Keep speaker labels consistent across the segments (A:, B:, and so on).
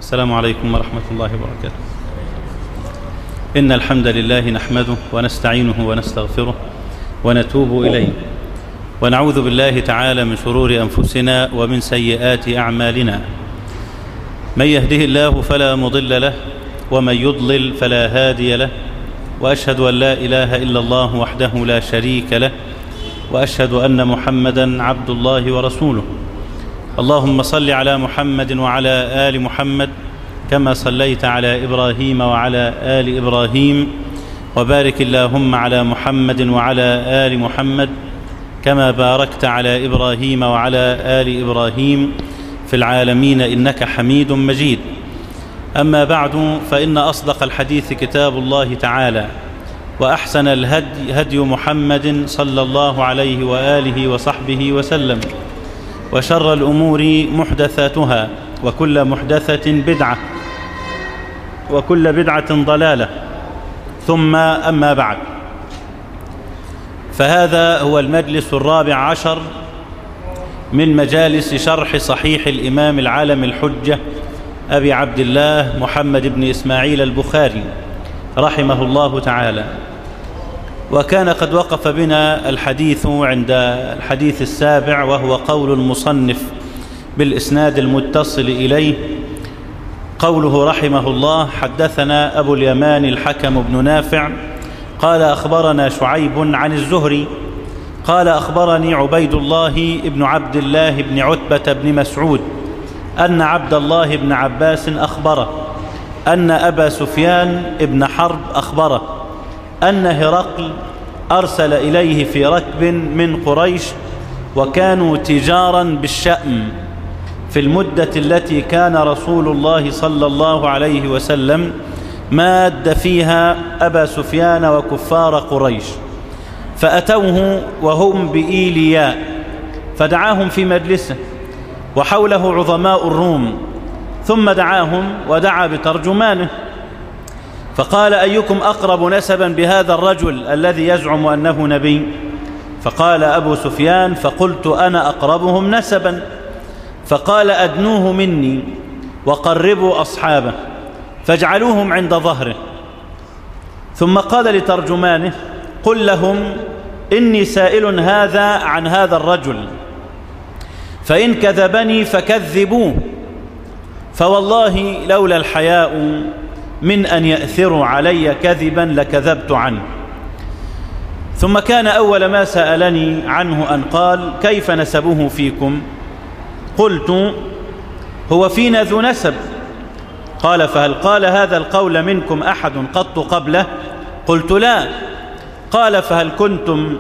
A: السلام عليكم ورحمة الله وبركاته إن الحمد لله نحمده ونستعينه ونستغفره ونتوب إليه ونعوذ بالله تعالى من شرور أنفسنا ومن سيئات أعمالنا من يهده الله فلا مضل له ومن يضلل فلا هادي له وأشهد أن لا إله إلا الله وحده لا شريك له وأشهد أن محمدا عبد الله ورسوله اللهم صل على محمد وعلى آل محمد كما صليت على إبراهيم وعلى آل إبراهيم وبارك اللهم على محمد وعلى آل محمد كما باركت على إبراهيم وعلى آل إبراهيم في العالمين إنك حميد مجيد أما بعد فإن أصدق الحديث كتاب الله تعالى وأحسن الهدي هدي محمد صلى الله عليه وآله وصحبه وسلم وشر الأمور محدثاتها وكل محدثة بدعة وكل بدعة ضلالة ثم أما بعد فهذا هو المجلس الرابع عشر من مجالس شرح صحيح الإمام العالم الحجة أبي عبد الله محمد بن إسماعيل البخاري رحمه الله تعالى وكان قد وقف بنا الحديث عند الحديث السابع وهو قول المصنف بالإسناد المتصل إليه قوله رحمه الله حدثنا أبو اليمان الحكم بن نافع قال أخبرنا شعيب عن الزهري قال أخبرني عبيد الله بن عبد الله بن عتبة بن مسعود أن عبد الله بن عباس أخبره أن أبا سفيان بن حرب أخبره أن هرقل أرسل إليه في ركب من قريش وكانوا تجارا بالشأم في المدة التي كان رسول الله صلى الله عليه وسلم ماد فيها أبا سفيان وكفار قريش فأتوه وهم بإيلياء فدعاهم في مجلسه وحوله عظماء الروم ثم دعاهم ودعا بترجمانه فقال أيكم أقرب نسبا بهذا الرجل الذي يزعم أنه نبي فقال أبو سفيان فقلت أنا أقربهم نسبا فقال أدنوه مني وقربوا أصحابه فاجعلوهم عند ظهره ثم قال لترجمانه قل لهم إني سائل هذا عن هذا الرجل فإن كذبني فكذبوه فوالله لولا الحياء من أن يأثروا علي كذبا لكذبت عنه ثم كان أول ما سألني عنه أن قال كيف نسبه فيكم قلت هو فينا ذو نسب قال فهل قال هذا القول منكم أحد قط قبله قلت لا قال فهل كنتم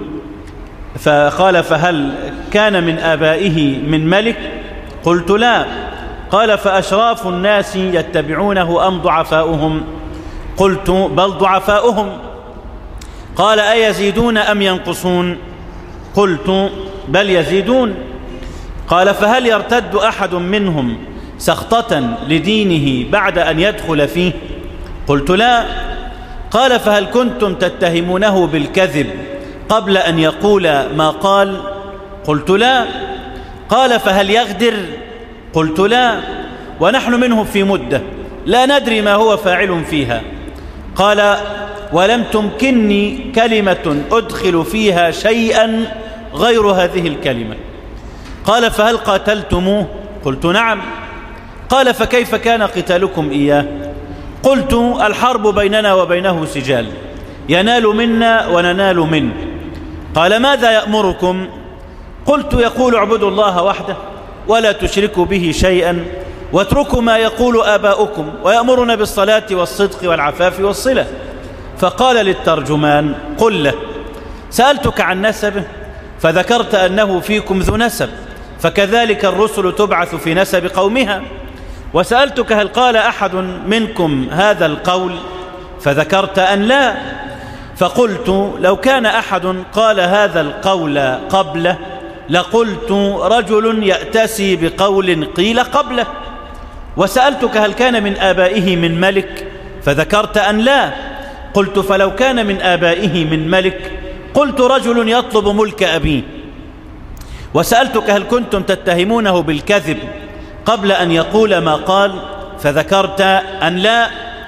A: فقال فهل كان من آبائه من ملك قلت لا قال فأشراف الناس يتبعونه أم ضعفاؤهم قلت بل ضعفاؤهم قال أيزيدون أم ينقصون قلت بل يزيدون قال فهل يرتد أحد منهم سخطة لدينه بعد أن يدخل فيه قلت لا قال فهل كنتم تتهمونه بالكذب قبل أن يقول ما قال قلت لا قال فهل يغدر قلت لا ونحن منه في مدة لا ندري ما هو فاعل فيها قال ولم تمكنني كلمة أدخل فيها شيئا غير هذه الكلمة قال فهل قاتلتموه قلت نعم قال فكيف كان قتالكم إياه قلت الحرب بيننا وبينه سجال ينال منا وننال منه قال ماذا يأمركم قلت يقول اعبدوا الله وحده ولا تشركوا به شيئا واتركوا ما يقول آباؤكم ويأمرنا بالصلاة والصدق والعفاف والصلة فقال للترجمان قل له سألتك عن نسبه فذكرت أنه فيكم ذو نسب فكذلك الرسل تبعث في نسب قومها وسألتك هل قال أحد منكم هذا القول فذكرت أن لا فقلت لو كان أحد قال هذا القول قبله لقلت رجل يأتسي بقول قيل قبله وسألتك هل كان من آبائه من ملك فذكرت أن لا قلت فلو كان من آبائه من ملك قلت رجل يطلب ملك أبيه وسألتك هل كنتم تتهمونه بالكذب قبل أن يقول ما قال فذكرت أن لا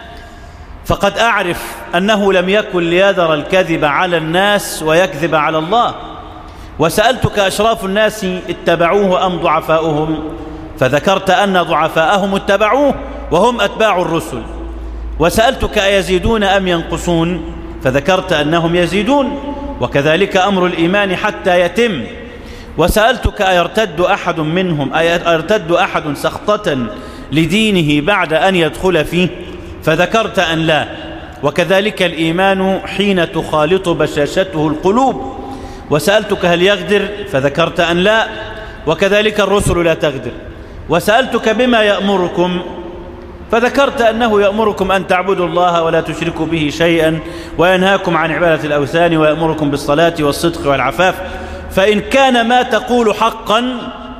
A: فقد أعرف أنه لم يكن ليذر الكذب على الناس ويكذب على الله وسألتك أشراف الناس اتبعوه أم ضعفاؤهم فذكرت أن ضعفاءهم اتبعوه وهم أتباع الرسل وسألتك أيزيدون أم ينقصون فذكرت أنهم يزيدون وكذلك أمر الإيمان حتى يتم وسألتك أيرتد أحد منهم أيرتد أحد سخطة لدينه بعد أن يدخل فيه فذكرت أن لا وكذلك الإيمان حين تخالط بشاشته القلوب وسألتك هل يغدر فذكرت أن لا وكذلك الرسل لا تغدر وسألتك بما يأمركم فذكرت أنه يأمركم أن تعبدوا الله ولا تشركوا به شيئا وينهاكم عن عبادة الأوثان ويأمركم بالصلاة والصدق والعفاف فإن كان ما تقول حقا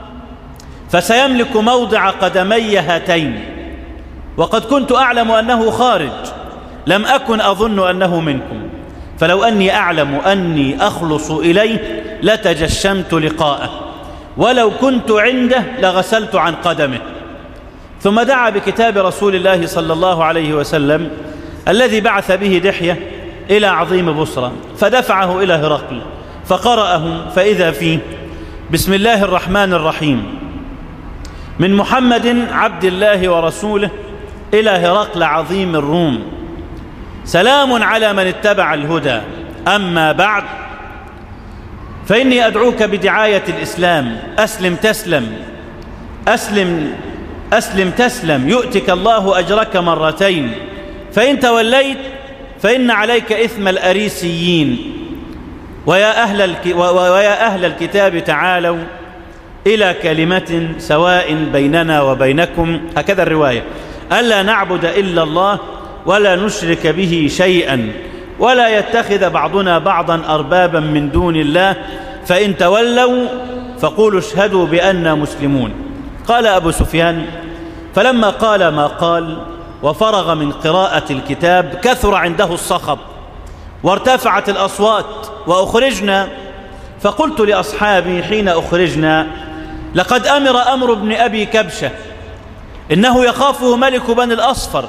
A: فسيملك موضع قدمي هاتين وقد كنت أعلم أنه خارج لم أكن أظن أنه منكم فلو أني أعلم أني أخلص إليه لتجشمت لقاءه ولو كنت عنده لغسلت عن قدمه ثم دعا بكتاب رسول الله صلى الله عليه وسلم الذي بعث به دحية إلى عظيم بصرة فدفعه إلى هرقل فقرأه فإذا فيه بسم الله الرحمن الرحيم من محمد عبد الله ورسوله إلى هرقل عظيم الروم سلام على من اتبع الهدى أما بعد فإني أدعوك بدعاية الإسلام أسلم تسلم أسلم أسلم تسلم يؤتك الله أجرك مرتين فإن توليت فإن عليك إثم الأريسيين ويا أهل, الك... ويا أهل الكتاب تعالوا إلى كلمة سواء بيننا وبينكم هكذا الرواية ألا نعبد إلا الله ولا نشرك به شيئا ولا يتخذ بعضنا بعضا أربابا من دون الله فإن تولوا فقولوا اشهدوا بأننا مسلمون قال أبو سفيان فلما قال ما قال وفرغ من قراءة الكتاب كثر عنده الصخب وارتفعت الأصوات وأخرجنا فقلت لأصحابي حين أخرجنا لقد أمر أمر بن أبي كبشة إنه يخافه ملك بني الأصفر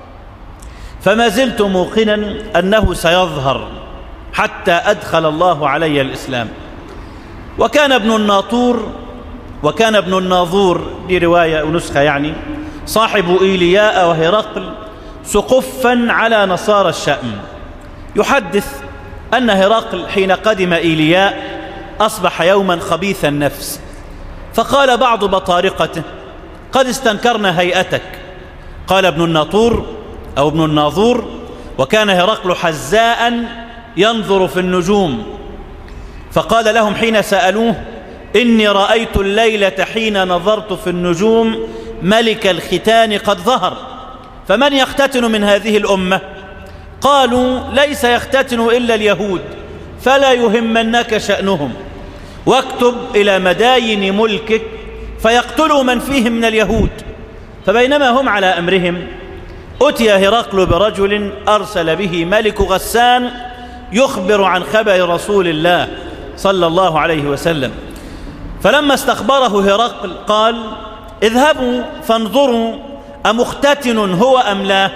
A: فما زلت موقنا أنه سيظهر حتى أدخل الله علي الإسلام وكان ابن الناطور وكان ابن الناظور دي رواية ونسخة يعني صاحب إيلياء وهرقل سقفا على نصارى الشأم يحدث أن هرقل حين قدم إيلياء أصبح يوما خبيث النفس فقال بعض بطارقته قد استنكرنا هيئتك قال ابن الناطور أو ابن الناظور وكان هرقل حزاء ينظر في النجوم فقال لهم حين سألوه إني رأيت الليلة حين نظرت في النجوم ملك الختان قد ظهر فمن يختتن من هذه الأمة قالوا ليس يختتن إلا اليهود فلا يهمنك شأنهم واكتب إلى مداين ملكك فيقتلوا من فيهم من اليهود فبينما هم على أمرهم أتي هرقل برجل أرسل به ملك غسان يخبر عن خبر رسول الله صلى الله عليه وسلم فلما استخبره هرقل قال اذهبوا فانظروا أمختتن هو أم لا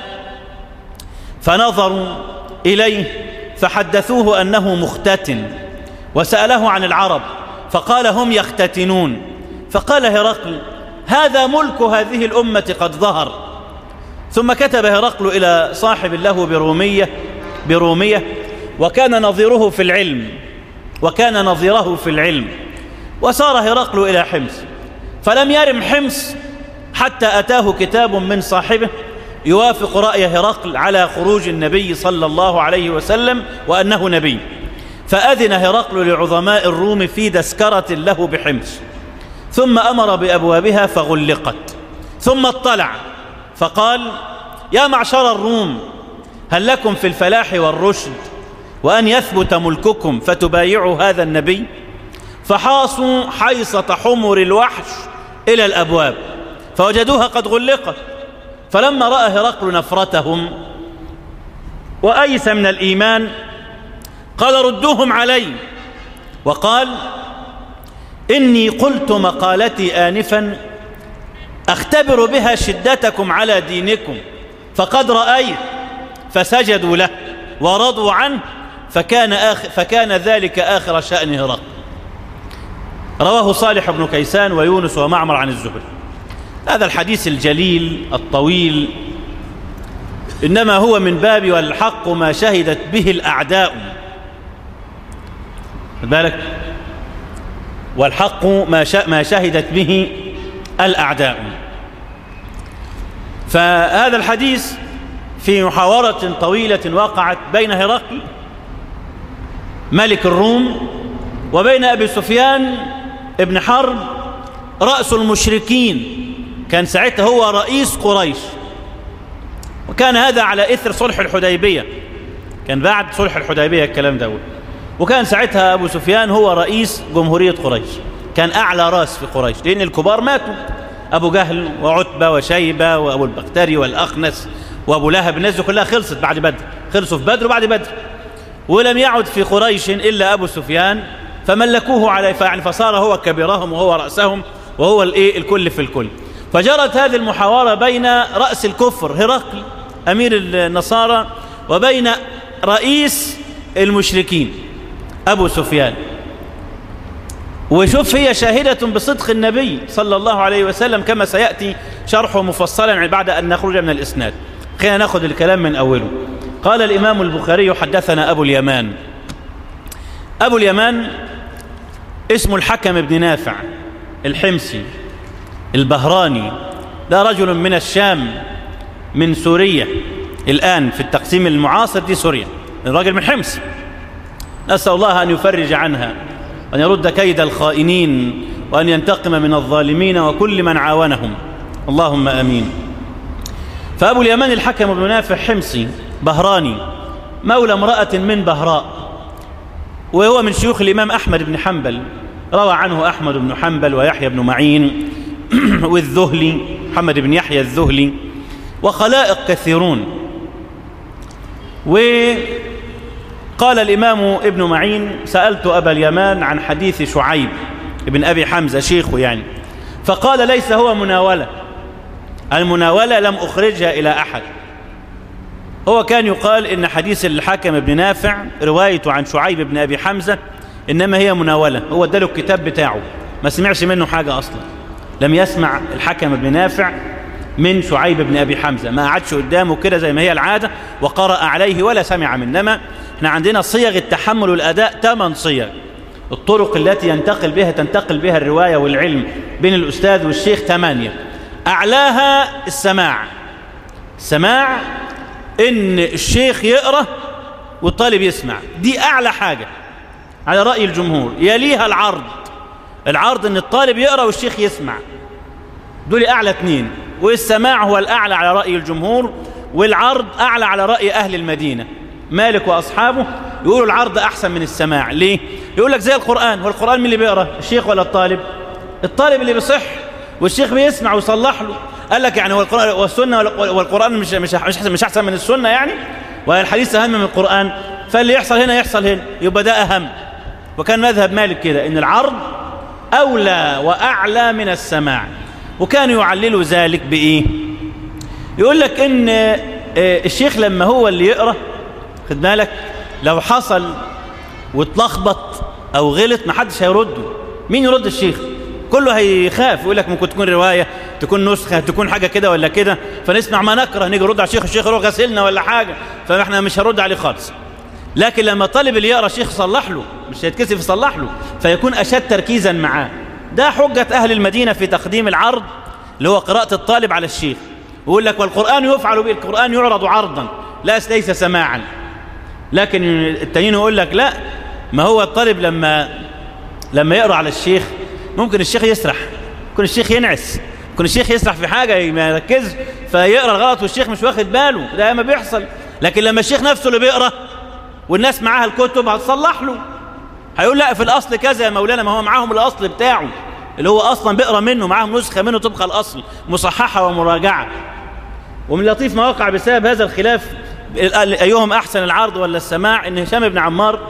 A: فنظروا إليه فحدثوه أنه مختتن وسأله عن العرب فقال هم يختتنون فقال هرقل هذا ملك هذه الأمة قد ظهر ثم كتب هرقل إلى صاحب له برومية برومية وكان نظيره في العلم وكان نظيره في العلم وسار هرقل إلى حمص فلم يرم حمص حتى أتاه كتاب من صاحبه يوافق رأي هرقل على خروج النبي صلى الله عليه وسلم وأنه نبي فأذن هرقل لعظماء الروم في دسكرة له بحمص ثم أمر بأبوابها فغلقت ثم اطلع فقال يا معشر الروم هل لكم في الفلاح والرشد وأن يثبت ملككم فتبايعوا هذا النبي فحاصوا حيصة حمر الوحش إلى الأبواب فوجدوها قد غلقت فلما رأى هرقل نفرتهم وأيس من الإيمان قال ردوهم علي وقال إني قلت مقالتي آنفا أختبر بها شدتكم على دينكم فقد رأيت فسجدوا له ورضوا عنه فكان, آخر فكان ذلك آخر شأن هرقل رواه صالح بن كيسان ويونس ومعمر عن الزهري هذا الحديث الجليل الطويل إنما هو من باب والحق ما شهدت به الأعداء بالك والحق ما ما شهدت به الأعداء فهذا الحديث في محاورة طويلة وقعت بين هرقل ملك الروم وبين أبي سفيان ابن حرب رأس المشركين كان ساعتها هو رئيس قريش وكان هذا على إثر صلح الحديبية كان بعد صلح الحديبية الكلام ده وكان ساعتها أبو سفيان هو رئيس جمهورية قريش كان أعلى راس في قريش لأن الكبار ماتوا أبو جهل وعتبة وشيبة وأبو البختري والأخنس وأبو لهب الناس دي كلها خلصت بعد بدر خلصوا في بدر وبعد بدر ولم يعد في قريش إلا أبو سفيان فملكوه على يعني فصار هو كبيرهم وهو رأسهم وهو الايه الكل في الكل فجرت هذه المحاورة بين رأس الكفر هرقل أمير النصارى وبين رئيس المشركين أبو سفيان وشوف هي شاهدة بصدق النبي صلى الله عليه وسلم كما سيأتي شرحه مفصلا بعد أن نخرج من الإسناد خلينا ناخذ الكلام من أوله قال الإمام البخاري حدثنا أبو اليمان أبو اليمان اسم الحكم بن نافع الحمصي البهراني ده رجل من الشام من سوريا الآن في التقسيم المعاصر دي سوريا الراجل من حمص نسأل الله أن يفرج عنها وأن يرد كيد الخائنين وأن ينتقم من الظالمين وكل من عاونهم اللهم أمين فأبو اليمان الحكم بن نافع حمصي بهراني مولى امرأة من بهراء وهو من شيوخ الإمام أحمد بن حنبل روى عنه أحمد بن حنبل ويحيى بن معين والذهلي محمد بن يحيى الذهلي وخلائق كثيرون وقال الإمام ابن معين سألت أبا اليمان عن حديث شعيب ابن أبي حمزة شيخه يعني فقال ليس هو مناولة المناولة لم أخرجها إلى أحد هو كان يقال إن حديث الحاكم بن نافع روايته عن شعيب بن أبي حمزة إنما هي مناولة هو اداله الكتاب بتاعه ما سمعش منه حاجة أصلا لم يسمع الحكم بن نافع من شعيب بن أبي حمزة ما قعدش قدامه كده زي ما هي العادة وقرأ عليه ولا سمع من إنما احنا عندنا صيغ التحمل والأداء ثمان صيغ الطرق التي ينتقل بها تنتقل بها الرواية والعلم بين الأستاذ والشيخ ثمانية أعلاها السماع السماع إن الشيخ يقرأ والطالب يسمع دي أعلى حاجة على رأي الجمهور يليها العرض العرض ان الطالب يقرأ والشيخ يسمع دول أعلى اثنين والسماع هو الأعلى على رأي الجمهور والعرض أعلى على رأي أهل المدينة مالك وأصحابه يقولوا العرض أحسن من السماع ليه؟ يقول لك زي القرآن والقرآن مين اللي بيقرأ الشيخ ولا الطالب الطالب اللي بيصح والشيخ بيسمع ويصلح له قال لك يعني هو القرآن والسنة والقرآن مش مش مش أحسن من السنة يعني والحديث أهم من القرآن فاللي يحصل هنا يحصل هنا يبقى ده أهم وكان مذهب مالك كده إن العرض أولى وأعلى من السماع وكانوا يعللوا ذلك بإيه يقول لك إن الشيخ لما هو اللي يقرأ خد بالك لو حصل واتلخبط أو غلط ما حدش هيرده مين يرد الشيخ كله هيخاف يقول لك ممكن تكون رواية تكون نسخة تكون حاجة كده ولا كده فنسمع ما نكره نيجي نرد على الشيخ الشيخ يروح غسلنا ولا حاجة فاحنا مش هنرد عليه خالص لكن لما طالب اللي يقرا شيخ صلح له مش هيتكسف يصلح له فيكون اشد تركيزا معاه ده حجة أهل المدينة في تقديم العرض اللي هو قراءة الطالب على الشيخ يقول لك والقرآن يفعل به القرآن يعرض عرضا لا ليس سماعا لكن التانيين يقول لك لا ما هو الطالب لما لما يقرأ على الشيخ ممكن الشيخ يسرح ممكن الشيخ ينعس ممكن الشيخ يسرح في حاجة ما يركز فيقرأ الغلط والشيخ مش واخد باله ده ما بيحصل لكن لما الشيخ نفسه اللي بيقرأ والناس معاها الكتب هتصلح له هيقول لا في الأصل كذا يا مولانا ما هو معاهم الأصل بتاعه اللي هو أصلا بيقرأ منه معاهم نسخة منه طبق الأصل مصححة ومراجعة ومن لطيف ما وقع بسبب هذا الخلاف أيهم أحسن العرض ولا السماع إن هشام بن عمار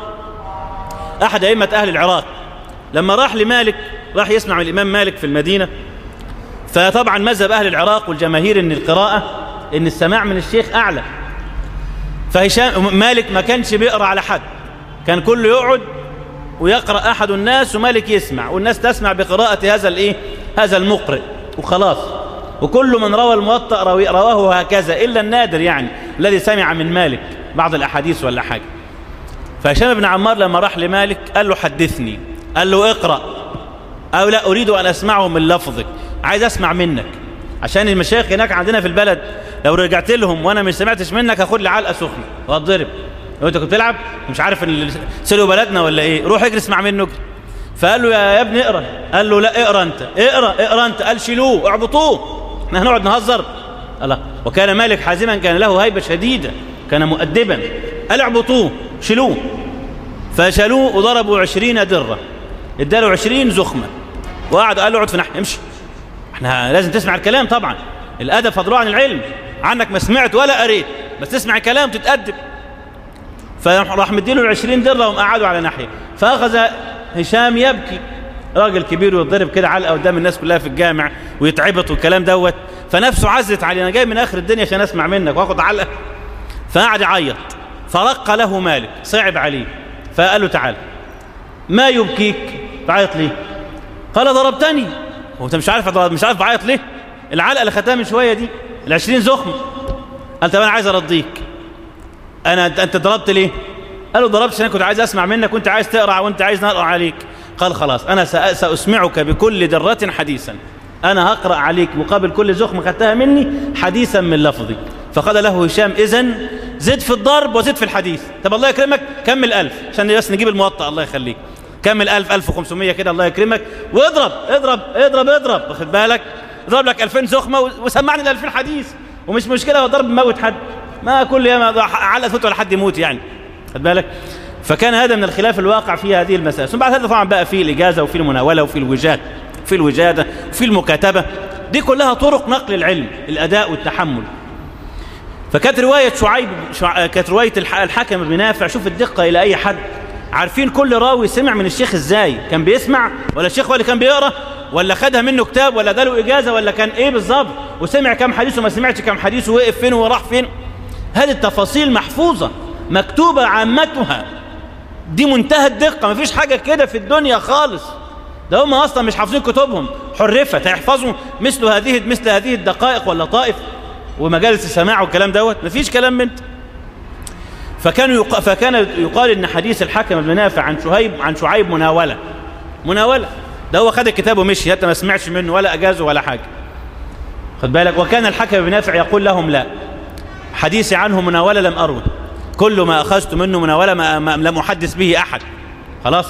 A: أحد أئمة أهل العراق لما راح لمالك راح يسمع من الإمام مالك في المدينة فطبعا مذهب أهل العراق والجماهير أن القراءة أن السماع من الشيخ أعلى فهشام مالك ما كانش بيقرأ على حد كان كله يقعد ويقرأ أحد الناس ومالك يسمع والناس تسمع بقراءة هذا الإيه هذا المقرئ وخلاص وكل من روى الموطأ رواه هكذا إلا النادر يعني الذي سمع من مالك بعض الأحاديث ولا حاجة فهشام بن عمار لما راح لمالك قال له حدثني قال له اقرأ أو لا أريد أن أسمعه من لفظك عايز أسمع منك عشان المشايخ هناك عندنا في البلد لو رجعت لهم وأنا مش سمعتش منك هاخد لي علقة سخنة وهتضرب لو أنت كنت بتلعب مش عارف ان سلوا بلدنا ولا إيه روح اجري اسمع منه اجري فقال له يا ابني اقرا قال له لا اقرا انت اقرا اقرا انت قال شيلوه اعبطوه احنا هنقعد نهزر الله وكان مالك حازما كان له هيبه شديده كان مؤدبا قال اعبطوه شيلوه فشالوه وضربوا عشرين درة اداله عشرين زخمة وقعد قال له اقعد في ناحية امشي احنا لازم تسمع الكلام طبعا الأدب فضله عن العلم عنك ما سمعت ولا قريت بس تسمع الكلام تتأدب فراح مديله العشرين درة ومقعدوا على ناحية فأخذ هشام يبكي راجل كبير ويضرب كده علقة قدام الناس كلها في الجامع ويتعبط والكلام دوت فنفسه عزت عليه انا جاي من اخر الدنيا عشان اسمع منك واخد علقة فقعد يعيط فرق له مالك صعب عليه فقال له تعال ما يبكيك تعيط ليه قال ضربتني هو انت مش عارف مش عارف بعيط ليه العلقه اللي خدتها من شويه دي ال20 زخم قال طب انا عايز ارضيك انا انت ضربت ليه قال له ضربتش انا كنت عايز اسمع منك وانت عايز تقرا وانت عايز نقرا عليك قال خلاص انا ساسمعك بكل دره حديثا انا هقرا عليك مقابل كل زخم خدتها مني حديثا من لفظي فقال له هشام اذن زد في الضرب وزد في الحديث طب الله يكرمك كمل ألف عشان بس نجيب الموطأ الله يخليك كمل ألف ألف وخمسمية كده الله يكرمك واضرب اضرب اضرب اضرب واخد بالك اضرب لك ألفين زخمة وسمعني الألفين حديث ومش مشكلة هو ضرب موت حد ما كل يوم على فوت ولا حد يموت يعني خد بالك فكان هذا من الخلاف الواقع في هذه المسائل ثم بعد هذا طبعا بقى في الإجازة وفي المناولة وفي الوجاد وفي الوجادة وفي المكاتبة دي كلها طرق نقل العلم الأداء والتحمل فكانت رواية شعيب شع... كانت رواية الحكم بن نافع شوف الدقة إلى أي حد عارفين كل راوي سمع من الشيخ إزاي كان بيسمع ولا الشيخ هو اللي كان بيقرأ ولا خدها منه كتاب ولا اداله إجازة ولا كان إيه بالظبط وسمع كم حديث وما سمعش كم حديث ووقف فين وراح فين هذه التفاصيل محفوظة مكتوبة عامتها دي منتهى الدقة ما فيش حاجة كده في الدنيا خالص ده هم أصلا مش حافظين كتبهم حرفت هيحفظوا مثل هذه مثل هذه الدقائق واللطائف ومجالس السماع والكلام دوت مفيش كلام من فكان يق... فكان يقال ان حديث الحكم بن نافع عن شهيب عن شعيب مناوله مناوله ده هو خد الكتاب ومشي حتى ما سمعش منه ولا اجازه ولا حاجه خد بالك وكان الحكم بن نافع يقول لهم لا حديثي عنه مناوله لم اروه كل ما اخذت منه مناوله ما... ما... لم احدث به احد خلاص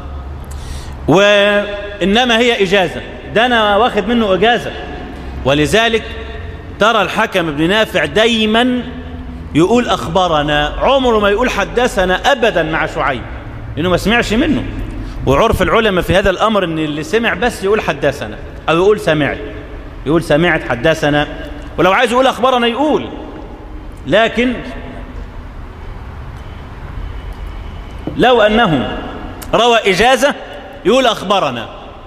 A: وانما هي اجازه ده انا واخد منه اجازه ولذلك ترى الحكم بن نافع دايما يقول أخبرنا عمره ما يقول حدثنا أبدا مع شعيب لأنه ما سمعش منه وعرف العلماء في هذا الأمر أن اللي سمع بس يقول حدثنا أو يقول سمعت يقول سمعت حدثنا ولو عايز يقول أخبرنا يقول لكن لو أنه روى إجازة يقول أخبرنا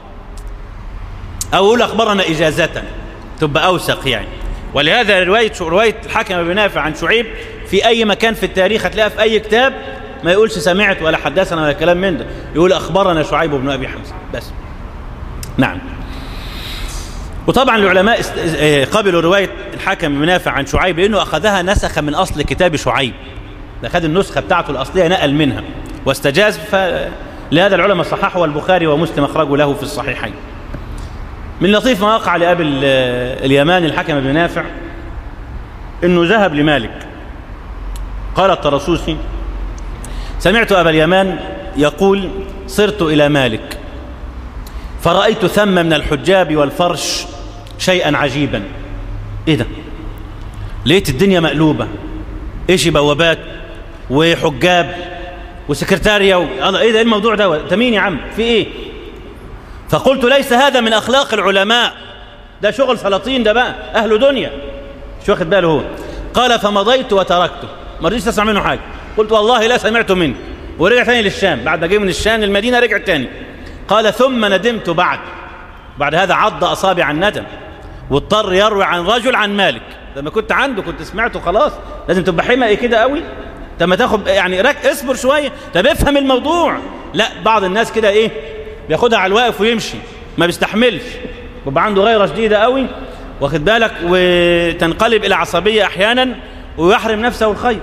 A: أو يقول أخبرنا إجازة تبقى أوثق يعني ولهذا رواية رواية الحكم بن نافع عن شعيب في أي مكان في التاريخ هتلاقيها في أي كتاب ما يقولش سمعت ولا حدثنا ولا كلام من ده يقول أخبرنا شعيب بن أبي حمزة بس نعم وطبعا العلماء است... قبلوا رواية الحكم بن نافع عن شعيب لأنه أخذها نسخ من أصل كتاب شعيب أخذ النسخة بتاعته الأصلية نقل منها واستجاز فلهذا العلماء صححوا والبخاري ومسلم أخرجوا له في الصحيحين من لطيف ما وقع لأبي اليمان الحكم بن نافع انه ذهب لمالك قال الطرسوسي سمعت أبا اليمان يقول صرت إلى مالك فرأيت ثم من الحجاب والفرش شيئا عجيبا ايه ده لقيت الدنيا مقلوبة ايش بوابات وحجاب وسكرتاريا و... ايه ده ايه الموضوع ده انت مين يا عم في ايه فقلت ليس هذا من أخلاق العلماء ده شغل سلاطين ده بقى أهل دنيا مش واخد باله هو قال فمضيت وتركته ما رضيتش اسمع منه حاجة قلت والله لا سمعت منه ورجع تاني للشام بعد ما جه من الشام للمدينة رجع تاني قال ثم ندمت بعد بعد هذا عض أصابع الندم واضطر يروي عن رجل عن مالك لما كنت عنده كنت سمعته خلاص لازم تبقى حمقي كده قوي لما تاخد يعني رك اصبر شويه طب افهم الموضوع لا بعض الناس كده ايه بياخدها على الواقف ويمشي ما بيستحملش بيبقى عنده غيره شديده قوي واخد بالك وتنقلب الى عصبيه احيانا ويحرم نفسه الخير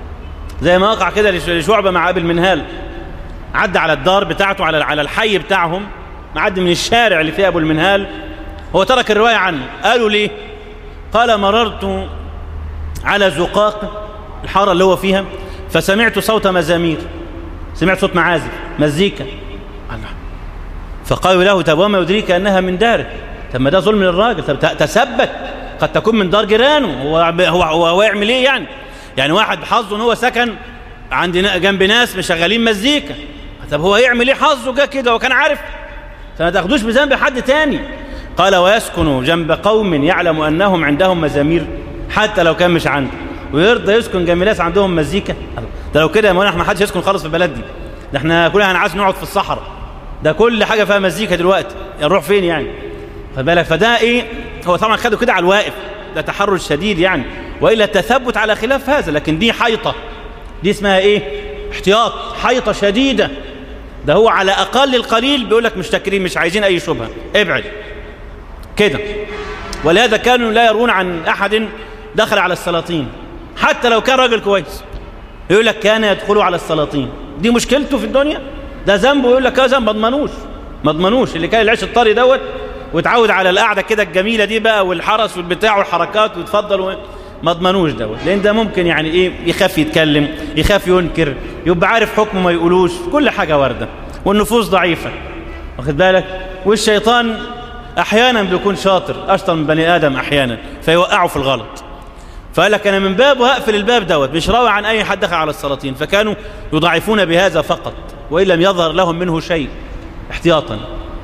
A: زي ما وقع كده لشعبه مع ابي المنهال عدى على الدار بتاعته على على الحي بتاعهم معدي من الشارع اللي فيه ابو المنهال هو ترك الروايه عنه قالوا ليه قال مررت على زقاق الحاره اللي هو فيها فسمعت صوت مزامير سمعت صوت معازف مزيكا الله فقالوا له طب وما يدريك انها من داره طب ما ده ظلم للراجل طب تثبت قد تكون من دار جيرانه هو هو هو يعمل ايه يعني يعني واحد حظه ان هو سكن عند جنب ناس مشغلين مزيكا طب هو يعمل ايه حظه جه كده وكان عارف فما تاخدوش بذنب حد تاني قال ويسكن جنب قوم يعلم انهم عندهم مزامير حتى لو كان مش عنده ويرضى يسكن جنب ناس عندهم مزيكا ده لو كده يا مولانا ما حدش يسكن خالص في البلد دي ده احنا كلنا هنعاش نقعد في الصحراء ده كل حاجه فيها مزيكا دلوقتي نروح فين يعني خد بالك فده ايه هو طبعا خده كده على الواقف ده تحرج شديد يعني والا التثبت على خلاف هذا لكن دي حيطه دي اسمها ايه احتياط حيطه شديده ده هو على اقل القليل بيقول لك مشتكرين مش عايزين اي شبهه ابعد كده ولهذا كانوا لا يرون عن احد دخل على السلاطين حتى لو كان راجل كويس يقول لك كان يدخل على السلاطين دي مشكلته في الدنيا ده ذنبه يقول لك هذا ما اضمنوش ما اضمنوش اللي كان العيش الطري دوت وتعود على القعده كده الجميله دي بقى والحرس والبتاع والحركات ويتفضل ما اضمنوش دوت لان ده ممكن يعني ايه يخاف يتكلم يخاف ينكر يبقى عارف حكمه ما يقولوش كل حاجه وارده والنفوس ضعيفه واخد بالك والشيطان احيانا بيكون شاطر اشطر من بني ادم احيانا فيوقعه في الغلط فقال لك انا من باب وهقفل الباب دوت مش راوي عن اي حد دخل على السلاطين فكانوا يضعفون بهذا فقط وان لم يظهر لهم منه شيء احتياطا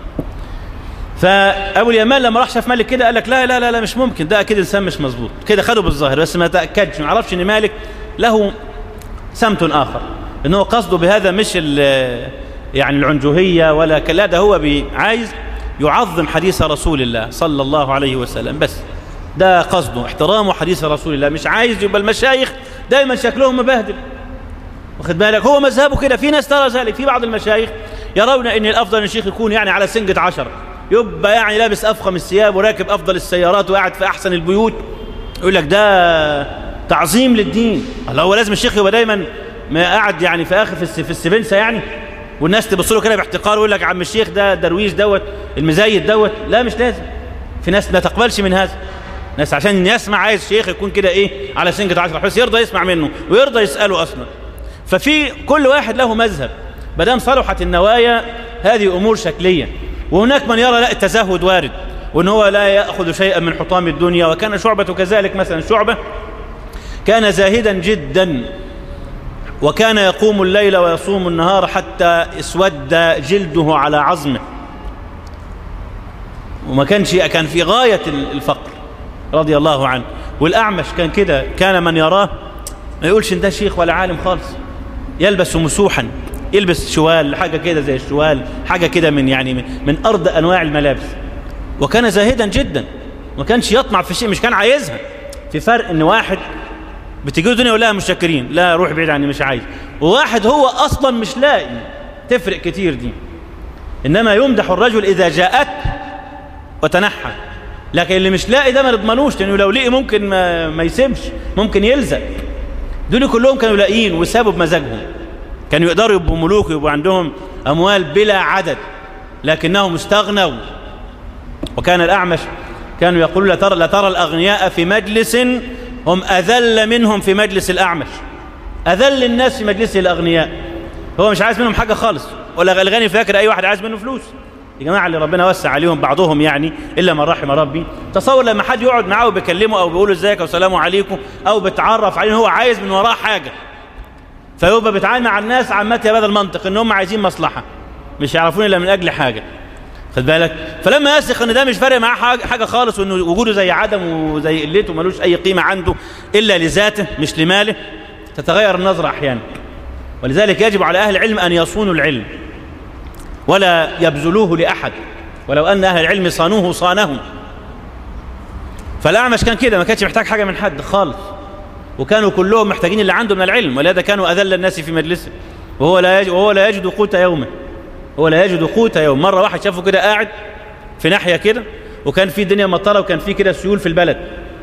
A: فابو اليمان لما راح شاف مالك كده قال لك لا لا لا, لا مش ممكن ده اكيد انسان مش مظبوط كده خده بالظاهر بس ما تاكدش ما عرفش ان مالك له سمت اخر ان هو قصده بهذا مش يعني العنجهيه ولا لا ده هو عايز يعظم حديث رسول الله صلى الله عليه وسلم بس ده قصده احترام حديث رسول الله مش عايز يبقى المشايخ دايما شكلهم مبهدل واخد بالك هو مذهبه كده في ناس ترى ذلك في بعض المشايخ يرون ان الافضل ان الشيخ يكون يعني على سنجة عشر يبقى يعني لابس افخم الثياب وراكب افضل السيارات وقاعد في احسن البيوت يقول لك ده تعظيم للدين الله هو لازم الشيخ يبقى دايما ما قاعد يعني في اخر في السبنسه يعني والناس تبص له كده باحتقار ويقول لك عم الشيخ ده درويش دوت المزايد دوت لا مش لازم في ناس ما تقبلش من هذا ناس عشان يسمع عايز شيخ يكون كده ايه على سنجة عشر بس يرضى يسمع منه ويرضى يسأله أصلا ففي كل واحد له مذهب دام صلحت النوايا هذه أمور شكلية وهناك من يرى لا التزهد وارد وان هو لا يأخذ شيئا من حطام الدنيا وكان شعبة كذلك مثلا شعبة كان زاهدا جدا وكان يقوم الليل ويصوم النهار حتى اسود جلده على عظمه وما كانش كان في غاية الفقر رضي الله عنه والأعمش كان كده كان من يراه ما يقولش ان ده شيخ ولا عالم خالص يلبس مسوحا يلبس شوال حاجة كده زي الشوال حاجة كده من يعني من, من أرض أنواع الملابس وكان زاهدا جدا ما كانش يطمع في شيء مش كان عايزها في فرق ان واحد بتجي الدنيا ولا مشكرين لا روح بعيد عني مش عايز وواحد هو أصلا مش لاقي تفرق كتير دي إنما يمدح الرجل إذا جاءت وتنحى لكن اللي مش لاقي ده ما نضمنوش لانه لو لقي ممكن ما, ما يسيبش ممكن يلزق دول كلهم كانوا لاقيين وسابوا بمزاجهم كانوا يقدروا يبقوا ملوك ويبقوا عندهم اموال بلا عدد لكنهم استغنوا وكان الاعمش كانوا يقولون لا ترى, لا ترى الاغنياء في مجلس هم اذل منهم في مجلس الاعمش اذل الناس في مجلسه الاغنياء هو مش عايز منهم حاجه خالص ولا الغني فاكر اي واحد عايز منه فلوس يا جماعه اللي ربنا وسع عليهم بعضهم يعني الا من رحم ربي تصور لما حد يقعد معاه وبيكلمه او بيقول له ازيك والسلام عليكم او بيتعرف عليه هو عايز من وراه حاجه فيبقى بيتعامل مع الناس عامه بهذا المنطق ان هم عايزين مصلحه مش يعرفون الا من اجل حاجه خد بالك فلما يثق ان ده مش فارق معاه حاجه خالص وانه وجوده زي عدم وزي قلته ملوش اي قيمه عنده الا لذاته مش لماله تتغير النظره احيانا ولذلك يجب على اهل العلم ان يصونوا العلم ولا يبذلوه لأحد ولو أن أهل العلم صانوه صانهم فالأعمش كان كده ما كانش محتاج حاجة من حد خالص وكانوا كلهم محتاجين اللي عنده من العلم ولهذا كانوا أذل الناس في مجلسه وهو لا يجد, وهو لا يجد قوت يومه هو لا يجد قوت يوم مرة واحد شافه كده قاعد في ناحية كده وكان في الدنيا مطرة وكان في كده سيول في البلد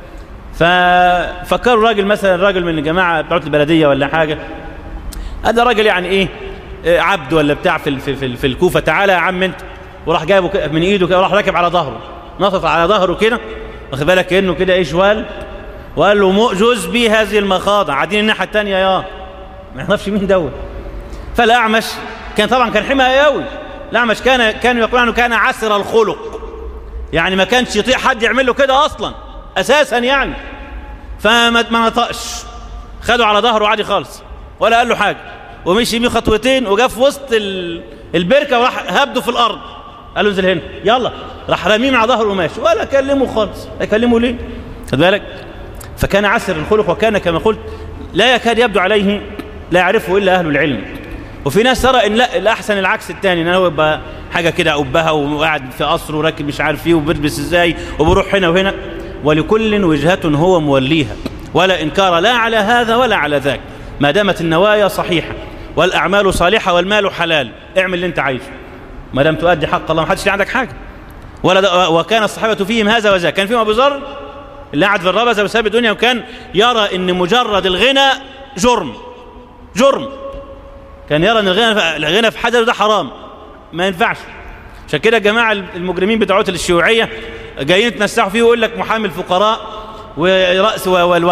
A: ففكروا راجل مثلا راجل من الجماعة بتوع البلدية ولا حاجة هذا راجل يعني ايه عبد ولا بتاع في في في الكوفة تعالى يا عم انت وراح جايبه من ايده كده وراح راكب على ظهره نطط على ظهره كده واخد بالك كانه كده ايه شوال وقال له جوز بي هذه المخاضع قاعدين الناحيه الثانيه يا ما يعرفش مين دوت فالاعمش كان طبعا كان حمى قوي الاعمش كان كانوا يقولون انه كان عسر الخلق يعني ما كانش يطيق حد يعمل له كده اصلا اساسا يعني فما ما نطقش خده على ظهره عادي خالص ولا قال له حاجه ومشي بيه خطوتين وجا في وسط البركه وراح هبده في الارض قال له انزل هنا يلا راح راميه على ظهره وماشي ولا كلمه خالص اكلمه ليه خد بالك فكان عسر الخلق وكان كما قلت لا يكاد يبدو عليه لا يعرفه الا اهل العلم وفي ناس ترى ان لا الاحسن العكس الثاني ان هو يبقى حاجه كده قبها وقاعد في قصر وراكب مش عارف ايه وبيلبس ازاي وبيروح هنا وهنا ولكل وجهه هو موليها ولا انكار لا على هذا ولا على ذاك ما دامت النوايا صحيحه والاعمال صالحه والمال حلال اعمل اللي انت عايزه ما دام تؤدي حق الله ما حدش عندك حاجه ولا وكان الصحابه فيهم هذا وذاك كان فيهم ابو ذر اللي قعد في الربزه وساب الدنيا وكان يرى ان مجرد الغنى جرم جرم كان يرى ان الغنى الغنى في حدث ده حرام ما ينفعش عشان كده جماعه المجرمين بتوع الشيوعيه جايين يتنسحوا فيه ويقول لك محامي الفقراء ورأس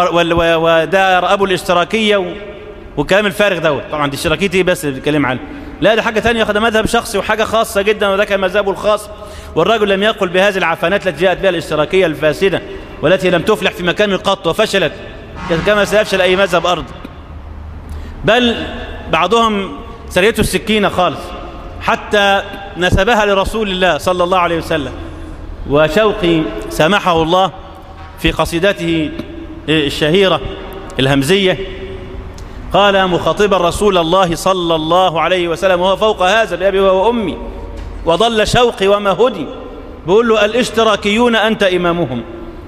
A: وده ابو الاشتراكيه والكلام الفارغ دوت طبعا دي اشتراكيتي بس اللي بيتكلم عنه لا ده حاجه ثانيه ده مذهب شخصي وحاجه خاصه جدا وده كان مذهبه الخاص والرجل لم يقل بهذه العفانات التي جاءت بها الاشتراكيه الفاسده والتي لم تفلح في مكان قط وفشلت كما سيفشل اي مذهب ارض بل بعضهم سريته السكينه خالص حتى نسبها لرسول الله صلى الله عليه وسلم وشوقي سامحه الله في قصيدته الشهيره الهمزيه قال مخاطبا رسول الله صلى الله عليه وسلم وهو فوق هذا بأبي وأمي وضل شوقي وما هدي بيقول له الاشتراكيون أنت إمامهم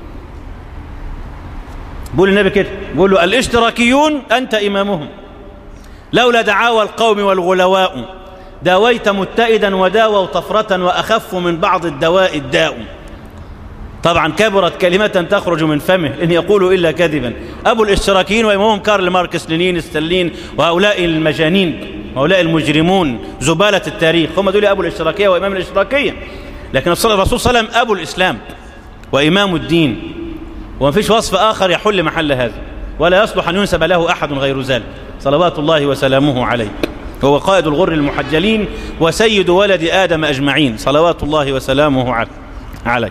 A: بيقول النبي كده بيقول له الاشتراكيون أنت إمامهم لولا دعاوى القوم والغلواء داويت متئدا وداووا طفرة وأخف من بعض الدواء الداء طبعا كبرت كلمة تخرج من فمه إن يقول إلا كذبا أبو الاشتراكيين وإمامهم كارل ماركس لينين ستالين وهؤلاء المجانين هؤلاء المجرمون زبالة التاريخ هم دول أبو الاشتراكية وإمام الاشتراكية لكن الرسول صلى الله عليه وسلم أبو الإسلام وإمام الدين وما فيش وصف آخر يحل محل هذا ولا يصلح أن ينسب له أحد غير ذلك صلوات الله وسلامه عليه هو قائد الغر المحجلين وسيد ولد آدم أجمعين صلوات الله وسلامه عليه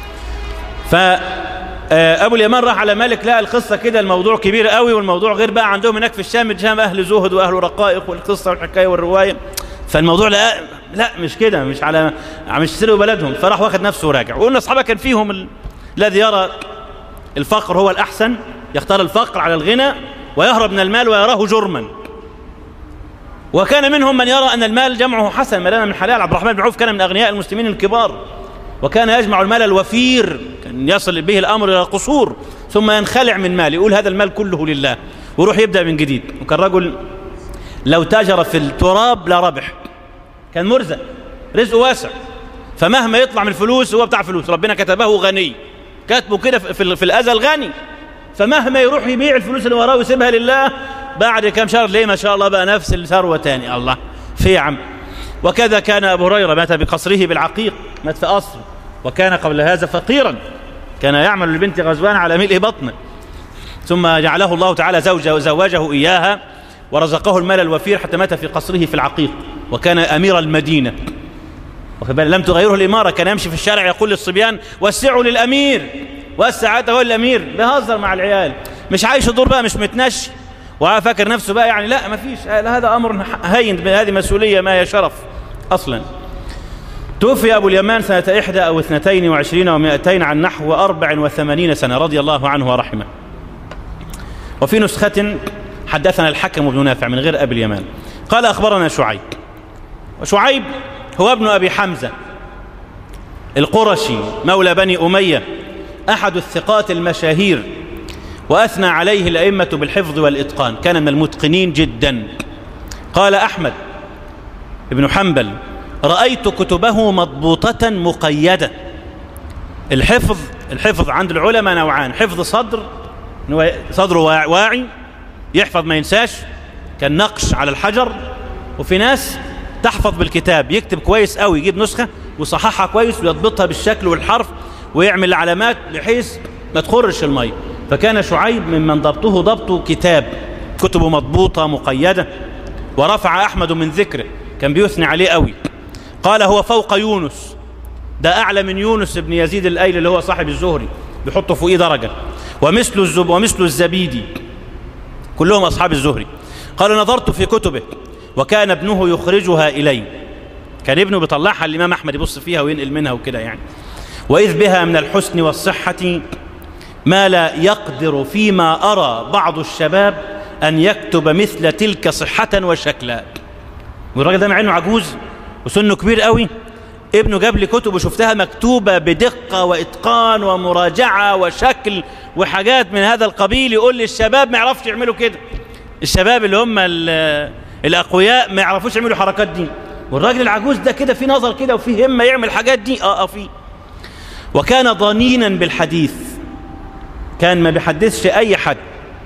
A: فأبو اليمان راح على مالك لقى القصة كده الموضوع كبير قوي والموضوع غير بقى عندهم هناك في الشام الشام أهل زهد وأهل رقائق والقصة والحكاية والرواية فالموضوع لا لا مش كده مش على مش يسرقوا بلدهم فراح واخد نفسه وراجع وقلنا أصحابه كان فيهم ال... الذي يرى الفقر هو الأحسن يختار الفقر على الغنى ويهرب من المال ويراه جرما وكان منهم من يرى أن المال جمعه حسن ما دام من حلال عبد الرحمن بن عوف كان من أغنياء المسلمين الكبار وكان يجمع المال الوفير كان يصل به الأمر إلى القصور ثم ينخلع من مال يقول هذا المال كله لله ويروح يبدأ من جديد وكان رجل لو تاجر في التراب لا ربح كان مرزق رزقه واسع فمهما يطلع من الفلوس هو بتاع فلوس ربنا كتبه غني كاتبه كده في, في الأزل غني فمهما يروح يبيع الفلوس اللي وراه ويسيبها لله بعد كم شهر ليه ما شاء الله بقى نفس الثروة تاني الله في يا عم وكذا كان أبو هريرة مات بقصره بالعقيق مات في قصر وكان قبل هذا فقيرا كان يعمل لبنت غزوان على ملء بطنه ثم جعله الله تعالى زوجه زوجه إياها ورزقه المال الوفير حتى مات في قصره في العقيق وكان أمير المدينة لم تغيره الإمارة كان يمشي في الشارع يقول للصبيان وسعوا للأمير والسعادة هو الأمير بيهزر مع العيال مش عايش دور بقى مش متنشي وفاكر نفسه بقى يعني لا ما فيش هذا أمر هين هذه مسؤولية ما هي شرف أصلا توفي أبو اليمان سنة إحدى أو اثنتين وعشرين ومائتين عن نحو أربع وثمانين سنة رضي الله عنه ورحمه وفي نسخة حدثنا الحكم بن نافع من غير أبي اليمان قال أخبرنا شعيب وشعيب هو ابن أبي حمزة القرشي مولى بني أمية أحد الثقات المشاهير وأثنى عليه الأئمة بالحفظ والإتقان كان من المتقنين جدا قال أحمد ابن حنبل رأيت كتبه مضبوطة مقيدة الحفظ الحفظ عند العلماء نوعان حفظ صدر صدره واعي يحفظ ما ينساش كان نقش على الحجر وفي ناس تحفظ بالكتاب يكتب كويس قوي يجيب نسخة ويصححها كويس ويضبطها بالشكل والحرف ويعمل علامات بحيث ما تخرش المية فكان شعيب ممن ضبطه ضبط كتاب كتبه مضبوطة مقيدة ورفع أحمد من ذكره كان بيثني عليه قوي قال هو فوق يونس ده أعلى من يونس بن يزيد الأيل اللي هو صاحب الزهري بيحطه فوقيه درجة ومثل الزب ومثل الزبيدي كلهم أصحاب الزهري قال نظرت في كتبه وكان ابنه يخرجها إلي كان ابنه بيطلعها الإمام أحمد يبص فيها وينقل منها وكده يعني وإذ بها من الحسن والصحة ما لا يقدر فيما أرى بعض الشباب أن يكتب مثل تلك صحة وشكلا والراجل ده مع انه عجوز وسنه كبير قوي ابنه جاب لي كتب وشفتها مكتوبة بدقة وإتقان ومراجعة وشكل وحاجات من هذا القبيل يقول لي الشباب ما يعرفش يعملوا كده الشباب اللي هم الأقوياء ما يعرفوش يعملوا الحركات دي والراجل العجوز ده كده في نظر كده وفي همة يعمل الحاجات دي اه اه في وكان ضنينا بالحديث كان ما بيحدثش أي حد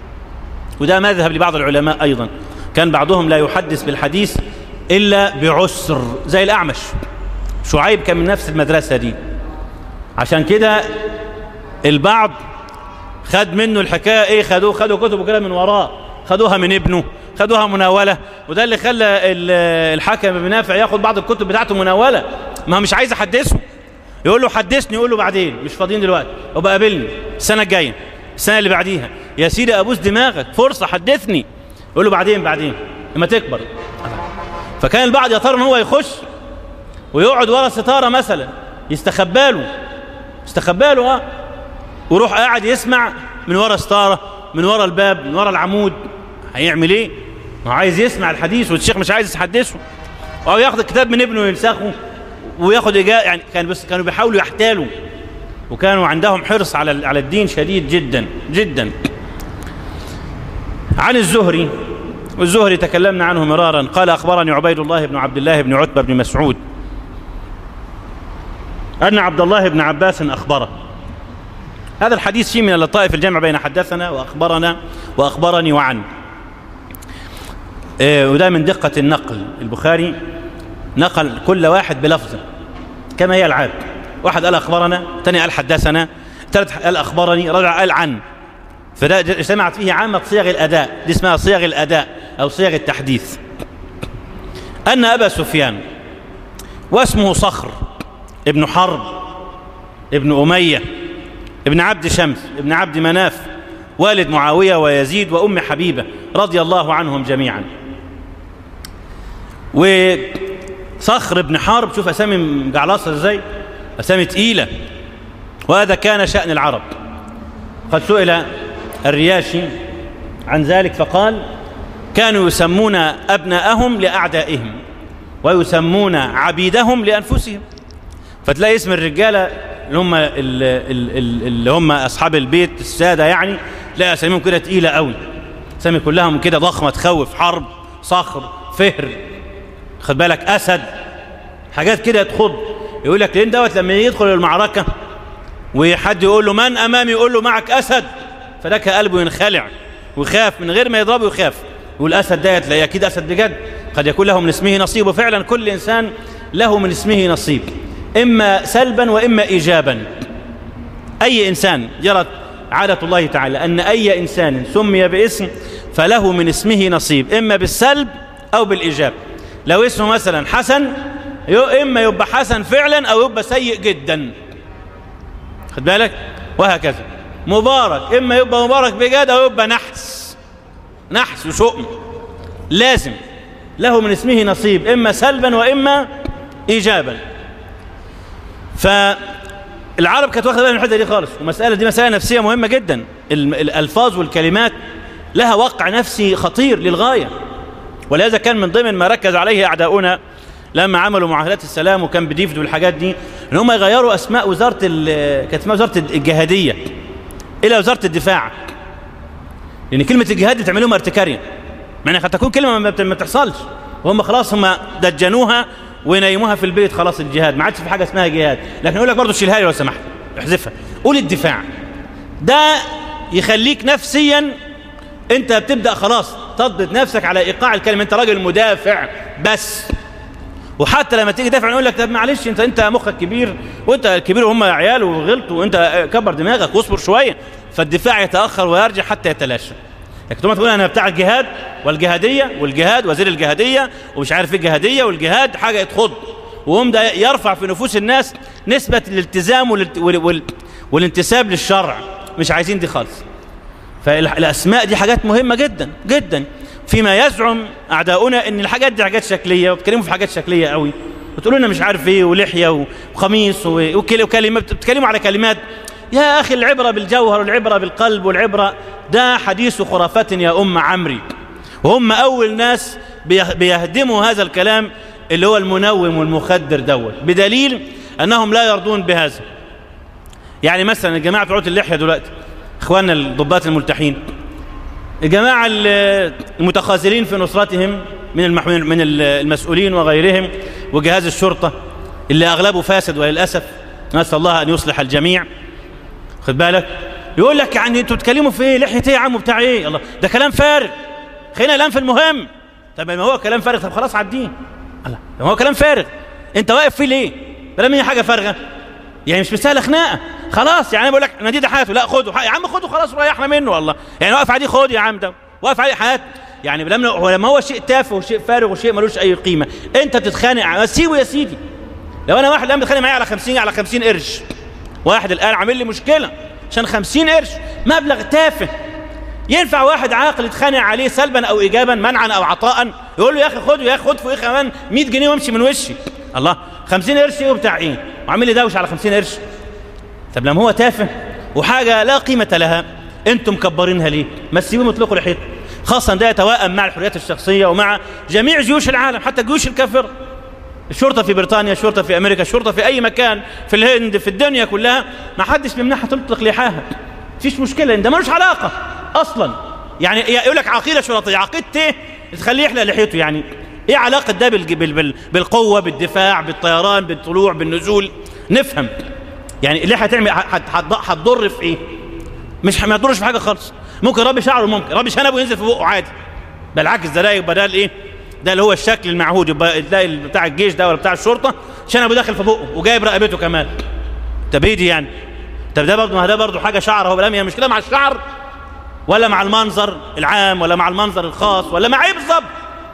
A: وده مذهب لبعض العلماء أيضا كان بعضهم لا يحدث بالحديث إلا بعسر زي الأعمش شعيب كان من نفس المدرسة دي عشان كده البعض خد منه الحكاية ايه خدوه خدوا كتبه كده من وراه خدوها من ابنه خدوها مناولة وده اللي خلى الحكم بن نافع ياخد بعض الكتب بتاعته مناولة ما هو مش عايز احدثه يقول له حدثني يقول له بعدين مش فاضيين دلوقتي وبقى قابلني السنة الجاية السنة اللي بعديها يا سيدي ابوس دماغك فرصة حدثني يقول له بعدين بعدين لما تكبر فكان البعض يطار ان هو يخش ويقعد ورا ستارة مثلا يستخباله يستخباله اه ويروح قاعد يسمع من ورا ستارة من ورا الباب من ورا العمود هيعمل ايه ما عايز يسمع الحديث والشيخ مش عايز يحدثه او ياخد الكتاب من ابنه وينسخه وياخد إجاء يعني كان بس كانوا بيحاولوا يحتالوا وكانوا عندهم حرص على على الدين شديد جدا جدا عن الزهري والزهري تكلمنا عنه مرارا قال أخبرني عبيد الله بن عبد الله بن عتبة بن مسعود أن عبد الله بن عباس أخبره هذا الحديث فيه من اللطائف الجمع بين حدثنا وأخبرنا وأخبرني وعن إيه وده من دقة النقل البخاري نقل كل واحد بلفظه كما هي العاد واحد قال أخبرنا ثاني قال حدثنا ثالث قال أخبرني رجع قال عن فده اجتمعت فيه عامة صيغ الأداء دي اسمها صيغ الأداء أو صيغ التحديث أن أبا سفيان واسمه صخر ابن حرب ابن أمية ابن عبد شمس ابن عبد مناف والد معاوية ويزيد وأم حبيبة رضي الله عنهم جميعا وصخر ابن حرب شوف أسامي مجعلصة ازاي أسامي تقيلة وهذا كان شأن العرب قد سئل الرياشي عن ذلك فقال كانوا يسمون أبناءهم لأعدائهم ويسمون عبيدهم لأنفسهم فتلاقي اسم الرجالة اللي هم اللي هم أصحاب البيت السادة يعني تلاقي أساميهم كده تقيلة قوي أسامي كلهم كده ضخمة تخوف حرب صخر فهر خد بالك أسد حاجات كده تخض يقول لك لين دوت لما يدخل المعركة وحد يقول له من أمامي يقول له معك أسد فلك قلبه ينخلع ويخاف من غير ما يضربه يخاف يقول أسد ده تلاقيه أكيد أسد بجد قد يكون له من اسمه نصيب وفعلا كل إنسان له من اسمه نصيب إما سلبا وإما إيجابا أي إنسان جرت عادة الله تعالى أن أي إنسان سمي باسم فله من اسمه نصيب إما بالسلب أو بالإيجاب لو اسمه مثلا حسن إما يبقى حسن فعلا أو يبقى سيء جدا خد بالك وهكذا مبارك إما يبقى مبارك بجد أو يبقى نحس نحس وشؤم لازم له من اسمه نصيب إما سلبا وإما إيجابا فالعرب كانت واخده بالها من الحته دي خالص والمساله دي مساله نفسيه مهمه جدا الالفاظ والكلمات لها وقع نفسي خطير للغايه ولهذا كان من ضمن ما ركز عليه اعداؤنا لما عملوا معاهدات السلام وكان بديفيد والحاجات دي ان هم يغيروا اسماء وزاره كانت اسمها وزاره الجهاديه الى وزاره الدفاع لان كلمه الجهاد دي تعملوها ارتكاريا مع انها قد تكون كلمه ما بتحصلش وهم خلاص هم دجنوها ونيموها في البيت خلاص الجهاد ما عادش في حاجه اسمها جهاد لكن يقول لك برضه شيلها لي لو سمحت احذفها قول الدفاع ده يخليك نفسيا انت بتبدا خلاص تضبط نفسك على ايقاع الكلمه انت راجل مدافع بس وحتى لما تيجي تدافع يقول لك طب معلش انت انت مخك كبير وانت كبير وهم عيال وغلطوا وانت كبر دماغك واصبر شويه فالدفاع يتاخر ويرجع حتى يتلاشى لكن تقول انا بتاع الجهاد والجهاديه والجهاد وزير الجهاديه ومش عارف ايه الجهاديه والجهاد حاجه تخض وهم ده يرفع في نفوس الناس نسبه الالتزام والالت... وال... وال... والانتساب للشرع مش عايزين دي خالص فالاسماء دي حاجات مهمه جدا جدا فيما يزعم اعداؤنا ان الحاجات دي حاجات شكليه وبتكلموا في حاجات شكليه قوي وتقولوا لنا مش عارف ايه ولحيه وقميص وكلمات بتتكلموا على كلمات يا اخي العبره بالجوهر والعبره بالقلب والعبره ده حديث خرافات يا ام عمري وهم اول ناس بيهدموا هذا الكلام اللي هو المنوم والمخدر دوت بدليل انهم لا يرضون بهذا يعني مثلا الجماعه بتوع اللحيه دلوقتي اخواننا الضباط الملتحين الجماعه المتخاذلين في نصرتهم من من المسؤولين وغيرهم وجهاز الشرطه اللي اغلبه فاسد وللاسف نسال الله ان يصلح الجميع خد بالك يقول لك يعني انتوا بتتكلموا في ايه لحيه ايه يا عم بتاع ايه الله ده كلام فارغ خلينا الان في المهم طب ما هو كلام فارغ طب خلاص عديه الله ما هو كلام فارغ انت واقف فيه ليه بلا مني حاجه فارغه يعني مش مستاهله خناقه خلاص يعني انا بقول لك ندي ده حياته لا خده يا عم خده خلاص ريحنا منه والله يعني واقف عليه خد يا عم ده واقف عليه حياته يعني لما لما هو شيء تافه وشيء فارغ وشيء ملوش اي قيمه انت بتتخانق سيبه يا سيدي لو انا واحد الان بيتخانق معايا على 50 على 50 قرش واحد الان عامل لي مشكله عشان 50 قرش مبلغ تافه ينفع واحد عاقل يتخانق عليه سلبا او ايجابا منعا او عطاء يقول له يا اخي خده يا اخي خد فوق كمان 100 جنيه وامشي من وشي الله 50 قرش ايه وبتاع ايه وعامل لي دوشه على 50 قرش طب لما هو تافه وحاجه لا قيمه لها انتم مكبرينها ليه ما تسيبوهم يطلقوا لحيته خاصه ده يتوائم مع الحريات الشخصيه ومع جميع جيوش العالم حتى الجيوش الكافره الشرطة في بريطانيا الشرطة في أمريكا الشرطة في أي مكان في الهند في الدنيا كلها ما حدش بيمنعها تطلق لحاها فيش مشكلة ده ملوش علاقة أصلا يعني يقول لك عقيدة شرطية عقيدة ايه تخليه يحلق لحيته يعني ايه علاقة ده بال... بالقوة بالدفاع بالطيران بالطلوع بالنزول نفهم يعني اللحية هتعمل هتضر في ايه مش ما يضرش في حاجة خالص ممكن ربي شعره ممكن ربي شنبه ينزل في بقه عادي بالعكس ده لا يبقى ده الايه ده اللي هو الشكل المعهود يبقى تلاقي بتاع الجيش ده ولا بتاع الشرطه شنبه داخل في بقه وجايب رقبته كمان طب ايه دي يعني طب ده برضه ما ده برضه حاجه شعر هو هي مشكله مع الشعر ولا مع المنظر العام ولا مع المنظر الخاص ولا مع ايه بالظبط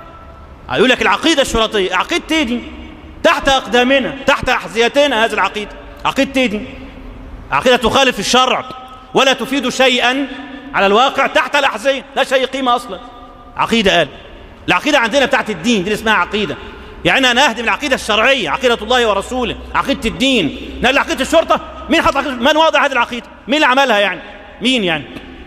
A: يقول لك العقيده الشرطيه عقيدتي دي تحت اقدامنا تحت احذيتنا هذه العقيده عقيدتي دي عقيده تخالف الشرع ولا تفيد شيئا على الواقع تحت الاحذيه لا شيء قيمه اصلا عقيده قال العقيدة عندنا بتاعت الدين دي اللي اسمها عقيدة يعني أنا أهدم العقيدة الشرعية عقيدة الله ورسوله عقيدة الدين نقل عقيدة الشرطة مين حط عقيدة من وضع هذه العقيدة مين اللي عملها يعني مين يعني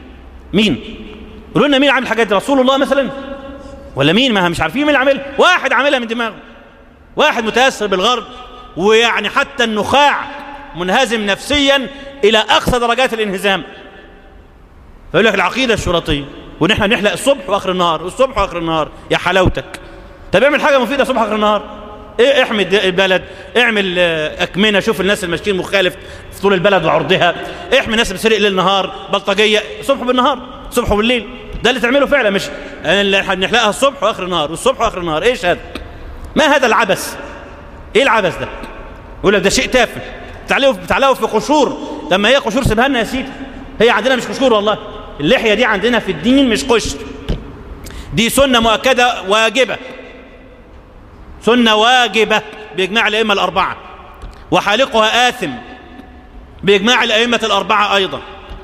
A: مين قولوا لنا مين عامل الحاجات دي رسول الله مثلا ولا مين ما مش عارفين مين اللي عاملها واحد عاملها من دماغه واحد متأثر بالغرب ويعني حتى النخاع منهزم نفسيا إلى أقصى درجات الانهزام فيقول لك العقيدة الشرطية ونحن نحلق الصبح واخر النهار والصبح واخر النهار يا حلاوتك طب اعمل حاجه مفيده الصبح واخر النهار ايه احمد البلد اعمل اكمنه شوف الناس الماشيين مخالف في طول البلد وعرضها احمي الناس بتسرق ليل نهار بلطجيه صبح بالنهار صبح وبالليل ده اللي تعمله فعلا مش اللي نحلقها الصبح واخر النهار والصبح واخر النهار ايش هذا ما هذا العبث ايه العبث ده يقول لك ده شيء تافه بتعلقوا بتعلقوا في قشور لما هي قشور سيبها لنا يا سيدي هي عندنا مش قشور والله اللحية دي عندنا في الدين مش قشر دي سنة مؤكدة واجبة سنة واجبة بإجماع الأئمة الأربعة وحالقها آثم بإجماع الأئمة الأربعة أيضا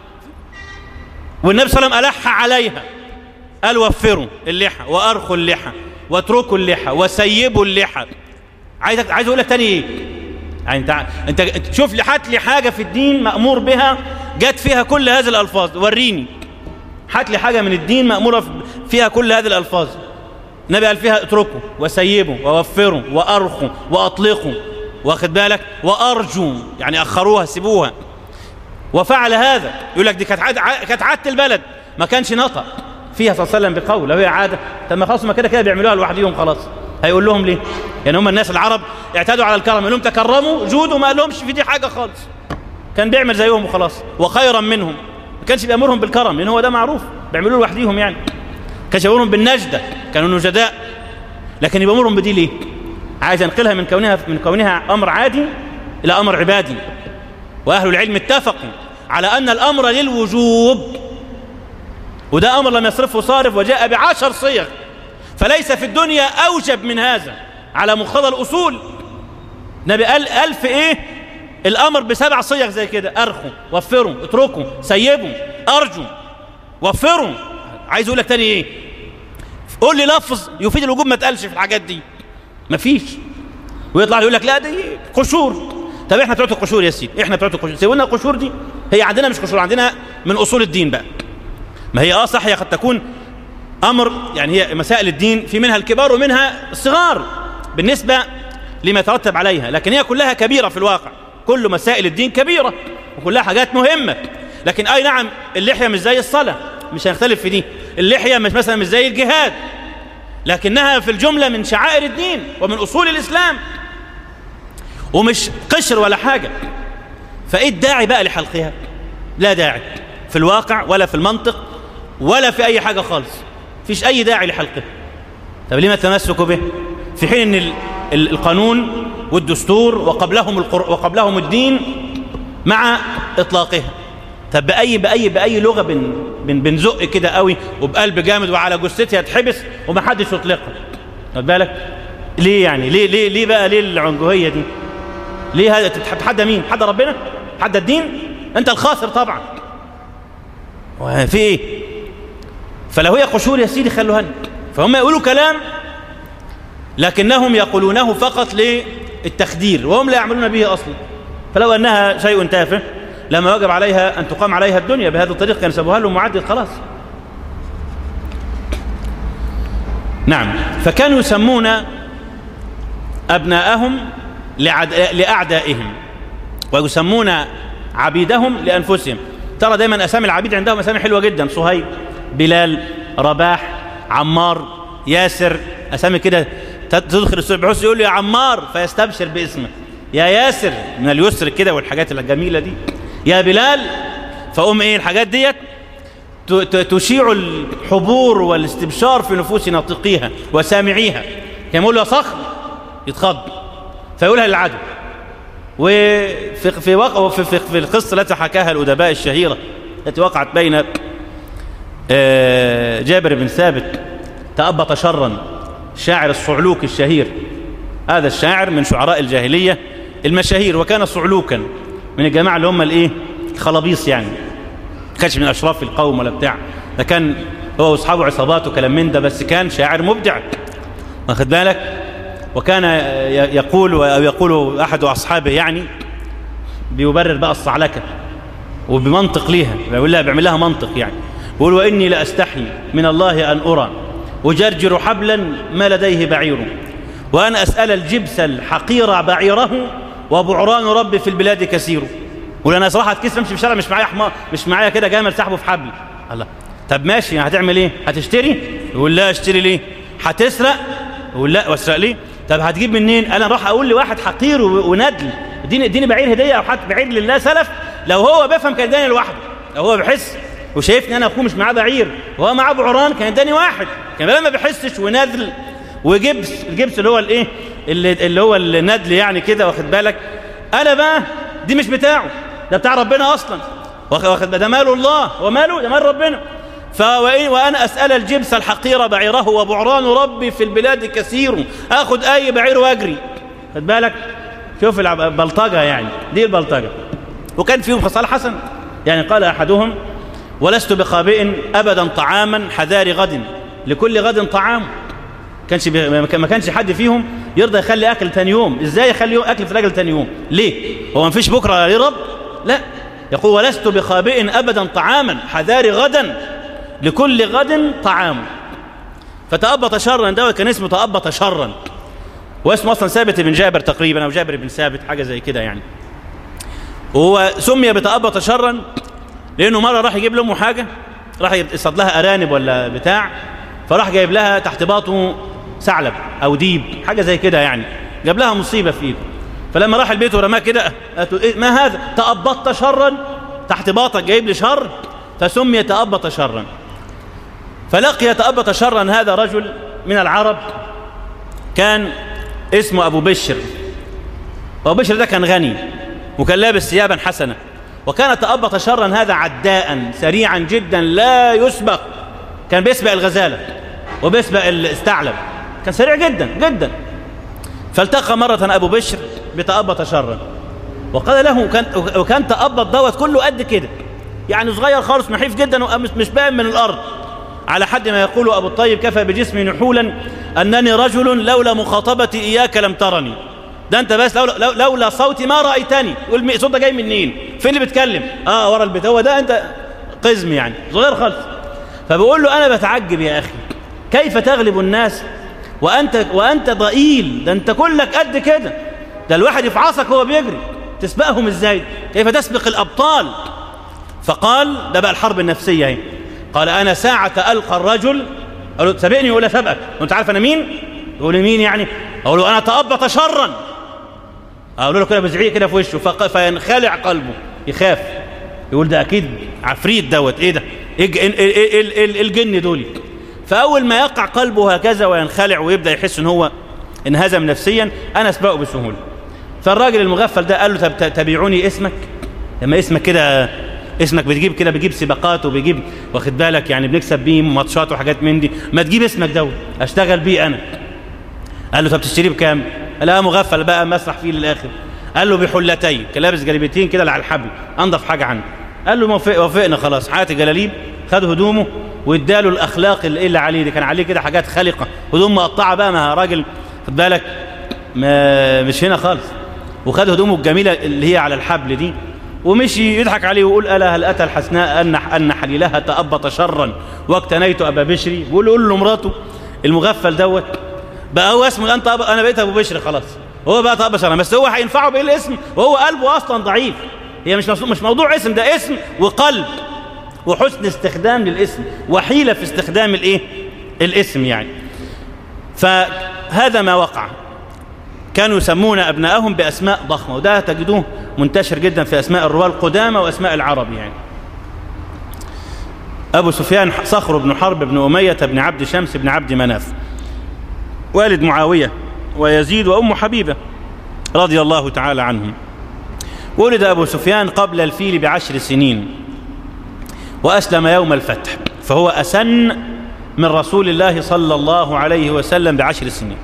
A: والنبي صلى الله عليه وسلم ألح عليها قال وفروا اللحى وأرخوا اللحى واتركوا اللحى وسيبوا اللحى عايز عايز اقول لك تاني ايه يعني انت انت شوف لي هات لي حاجه في الدين مامور بها جت فيها كل هذه الالفاظ وريني هات لي حاجة من الدين مأمورة فيها كل هذه الألفاظ النبي قال فيها اتركوا وسيبوا ووفروا وارخوا واطلقوا واخد بالك وارجوا يعني اخروها سيبوها وفعل هذا يقول لك دي كانت عاده كانت عاده البلد ما كانش نطق فيها صلى الله عليه وسلم بقول لو هي عاده طب ما خلاص ما كده كده بيعملوها لوحدهم خلاص هيقول لهم ليه يعني هم الناس العرب اعتادوا على الكرم يقول لهم تكرموا جودوا ما لهمش في دي حاجه خالص كان بيعمل زيهم وخلاص وخيرا منهم ما كانش بيامرهم بالكرم لان هو ده معروف بيعملوه لوحديهم يعني كانش بيامرهم بالنجده كانوا نجداء لكن يامرهم بدي ليه عايز ينقلها من كونها من كونها امر عادي الى امر عبادي واهل العلم اتفقوا على ان الامر للوجوب وده امر لم يصرفه صارف وجاء بعشر صيغ فليس في الدنيا اوجب من هذا على مقتضى الاصول نبي قال قال في ايه الامر بسبع صيغ زي كده ارخوا وفروا اتركوا سيبوا ارجوا وفروا عايز اقول لك تاني ايه قول لي لفظ يفيد الوجوب ما اتقالش في الحاجات دي مفيش ويطلع يقول لك لا دي قشور طب احنا بتوع القشور يا سيدي احنا بتوع القشور سيبوا لنا القشور دي هي عندنا مش قشور عندنا من اصول الدين بقى ما هي اه صح هي قد تكون امر يعني هي مسائل الدين في منها الكبار ومنها الصغار بالنسبه لما يترتب عليها لكن هي كلها كبيره في الواقع كل مسائل الدين كبيره وكلها حاجات مهمه لكن اي نعم اللحيه مش زي الصلاه مش هنختلف في دي اللحيه مش مثلا مش زي الجهاد لكنها في الجمله من شعائر الدين ومن اصول الاسلام ومش قشر ولا حاجه فايه الداعي بقى لحلقها لا داعي في الواقع ولا في المنطق ولا في اي حاجه خالص فيش اي داعي لحلقها طب لما التمسك به في حين ان القانون والدستور وقبلهم القر... وقبلهم الدين مع اطلاقها طب باي باي باي لغه بن بن بنزق كده قوي وبقلب جامد وعلى جثتها تحبس ومحدش يطلقها خد بالك ليه يعني ليه ليه ليه بقى ليه العنجهيه دي ليه هذا تتحدى مين حد ربنا حد الدين انت الخاسر طبعا في ايه فلو هي قشور يا سيدي خلوها فهم يقولوا كلام لكنهم يقولونه فقط للتخدير وهم لا يعملون به اصلا فلو انها شيء تافه لما وجب عليها ان تقام عليها الدنيا بهذا الطريق كان سبوها لهم معدل خلاص نعم فكانوا يسمون ابناءهم لعد... لاعدائهم ويسمون عبيدهم لانفسهم ترى دايما اسامي العبيد عندهم اسامي حلوه جدا صهيب بلال رباح عمار ياسر اسامي كده تدخل السوق بحس يقول له يا عمار فيستبشر باسمه يا ياسر من اليسر كده والحاجات الجميله دي يا بلال فأم ايه الحاجات ديت تشيع الحبور والاستبشار في نفوس ناطقيها وسامعيها كان يقول له يا صخر يتخض فيقولها للعدو وفي في وق... في, في, في القصه التي حكاها الادباء الشهيره التي وقعت بين جابر بن ثابت تأبط شرا شاعر الصعلوك الشهير هذا الشاعر من شعراء الجاهلية المشاهير وكان صعلوكا من الجماعة اللي هم الايه الخلابيص يعني كانش من أشراف القوم ولا بتاع ده كان هو واصحابه عصابات وكلام من ده بس كان شاعر مبدع واخد بالك وكان يقول أو يقول أحد أصحابه يعني بيبرر بقى الصعلكة وبمنطق ليها بيقول لها بيعمل لها منطق يعني بيقول وإني لأستحي من الله أن أرى أجرجر حبلا ما لديه بعير وأنا أسأل الجبس الحقير بعيره وبعران ربي في البلاد كثير ولا أنا صراحة كيس امشي في الشارع مش معايا حمار مش معايا كده جامل سحبه في حبل الله طب ماشي هتعمل ايه هتشتري يقول لا اشتري ليه هتسرق يقول لا واسرق ليه طب هتجيب منين انا راح اقول لواحد حقير وندل اديني اديني بعير هديه او حتى بعير لله سلف لو هو بيفهم كان اداني لوحده لو هو بيحس وشايفني انا اخوه مش معاه بعير وهو معاه بعران كان اداني واحد كان ما بيحسش ونذل وجبس الجبس اللي هو الايه اللي, اللي هو الندل يعني كده واخد بالك انا بقى دي مش بتاعه ده بتاع ربنا اصلا واخد ده ماله الله وماله ده مال ربنا فوإن وأنا أسأل الجبس الحقير بعيره وبعران ربي في البلاد كثير أخذ أي بعير وأجري خد بالك شوف البلطجة يعني دي البلطجة وكان فيهم خصال حسن يعني قال أحدهم ولست بخابئ أبدا طعاما حذار غد لكل غد طعام كانش ما كانش حد فيهم يرضى يخلي أكل تاني يوم إزاي يخلي أكل في الأكل تاني يوم ليه هو ما فيش بكرة ليه رب لا يقول ولست بخابئ أبدا طعاما حذار غدا لكل غد طعام فتأبط شرا دوت كان اسمه تأبط شرا واسمه أصلا ثابت بن جابر تقريبا أو جابر بن ثابت حاجة زي كده يعني وهو سمي بتأبط شرا لأنه مرة راح يجيب لأمه حاجة راح يصطاد لها أرانب ولا بتاع فراح جايب لها تحت باطه ثعلب أو ديب حاجة زي كده يعني جاب لها مصيبة في إيده فلما راح البيت ورماه كده قالت له إيه ما هذا تأبطت شرا تحت باطك جايب لي شر فسمي تأبط شرا فلقي تأبط شرا هذا رجل من العرب كان اسمه أبو بشر أبو بشر ده كان غني وكان لابس ثيابا حسنة وكان تأبط شرا هذا عداء سريعا جدا لا يسبق كان بيسبق الغزالة وبيسبق الثعلب كان سريع جدا جدا فالتقى مرة أبو بشر بتأبط شرا وقال له وكان, وكان تأبط دوت كله قد كده يعني صغير خالص نحيف جدا ومش باين من الأرض على حد ما يقول أبو الطيب كفى بجسمي نحولا أنني رجل لولا مخاطبتي إياك لم ترني ده أنت بس لولا, لو لولا صوتي ما رأيتني يقول الصوت ده جاي منين فين اللي بيتكلم آه ورا البيت هو ده أنت قزم يعني صغير خالص فبقول له أنا بتعجب يا أخي كيف تغلب الناس وأنت, وأنت ضئيل ده أنت كلك قد كده ده الواحد يفعصك وهو بيجري تسبقهم ازاي كيف تسبق الأبطال فقال ده بقى الحرب النفسية هي قال أنا ساعة ألقى الرجل أقول له سبقني ولا سبقك وانت عارف أنا مين يقول لي مين يعني أقول له أنا تأبط شرا أقول له كده بزعيق كده في وشه فق... فينخلع قلبه يخاف يقول ده أكيد عفريت دوت إيه ده إيه, إيه, إيه, إيه, إيه الجن دول فأول ما يقع قلبه هكذا وينخلع ويبدأ يحس إن هو انهزم نفسيا أنا أسبقه بسهولة فالراجل المغفل ده قال له طب تبيعوني اسمك لما اسمك كده اسمك بتجيب كده بيجيب سباقات وبيجيب واخد بالك يعني بنكسب بيه ماتشات وحاجات من دي ما تجيب اسمك دوت اشتغل بيه انا قال له طب تشتريه بكام لا مغفل بقى مسرح فيه للاخر قال له بحلتين كان لابس جليبتين كده على الحبل انضف حاجه عنه قال له موافق وافقنا خلاص حياه جلاليب خد هدومه واداله الاخلاق اللي, اللي عليه دي كان عليه كده حاجات خالقه هدوم مقطعه بقى ما راجل خد بالك ما مش هنا خالص وخد هدومه الجميله اللي هي على الحبل دي ومشي يضحك عليه ويقول ألا هل أتى الحسناء أن أن حليلها تأبط شرا واقتنيت أبا بشري بيقول يقول له مراته المغفل دوت بقى هو اسمه أنت أب... أنا بقيت أبو بشري خلاص هو بقى تأبط شرا بس هو هينفعه بإيه الاسم وهو قلبه أصلا ضعيف هي مش مش موضوع اسم ده اسم وقلب وحسن استخدام للاسم وحيلة في استخدام الايه الاسم يعني فهذا ما وقع كانوا يسمون أبنائهم بأسماء ضخمة وده تجدوه منتشر جدا في أسماء الرواة القدامى وأسماء العرب يعني أبو سفيان صخر بن حرب بن أمية بن عبد شمس بن عبد مناف والد معاوية ويزيد وأم حبيبة رضي الله تعالى عنهم ولد أبو سفيان قبل الفيل بعشر سنين وأسلم يوم الفتح فهو أسن من رسول الله صلى الله عليه وسلم بعشر سنين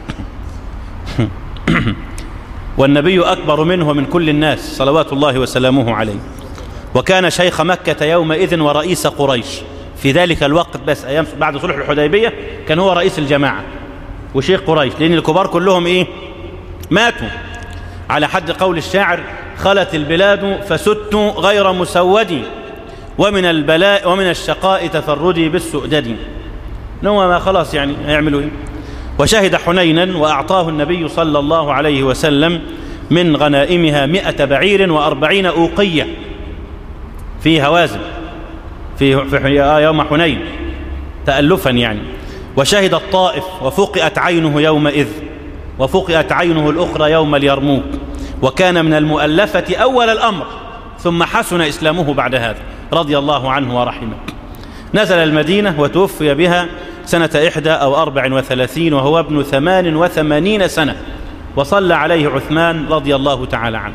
A: والنبي أكبر منه ومن كل الناس صلوات الله وسلامه عليه وكان شيخ مكة يومئذ ورئيس قريش في ذلك الوقت بس أيام بعد صلح الحديبية كان هو رئيس الجماعة وشيخ قريش لأن الكبار كلهم إيه ماتوا على حد قول الشاعر خلت البلاد فست غير مسود ومن البلاء ومن الشقاء تفردي بالسؤدد نوى ما خلاص يعني هيعملوا ايه وشهد حنينا وأعطاه النبي صلى الله عليه وسلم من غنائمها مئة بعير وأربعين أوقية في هوازن في, في يوم حنين تألفا يعني وشهد الطائف وفقئت عينه يومئذ وفقئت عينه الأخرى يوم اليرموك وكان من المؤلفة أول الأمر ثم حسن إسلامه بعد هذا رضي الله عنه ورحمه نزل المدينة وتوفي بها سنة إحدى أو أربع وثلاثين وهو ابن ثمان وثمانين سنة وصلى عليه عثمان رضي الله تعالى عنه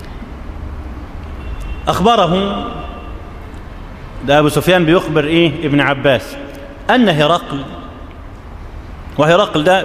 A: أخبره ده أبو سفيان بيخبر إيه ابن عباس أن هرقل وهرقل ده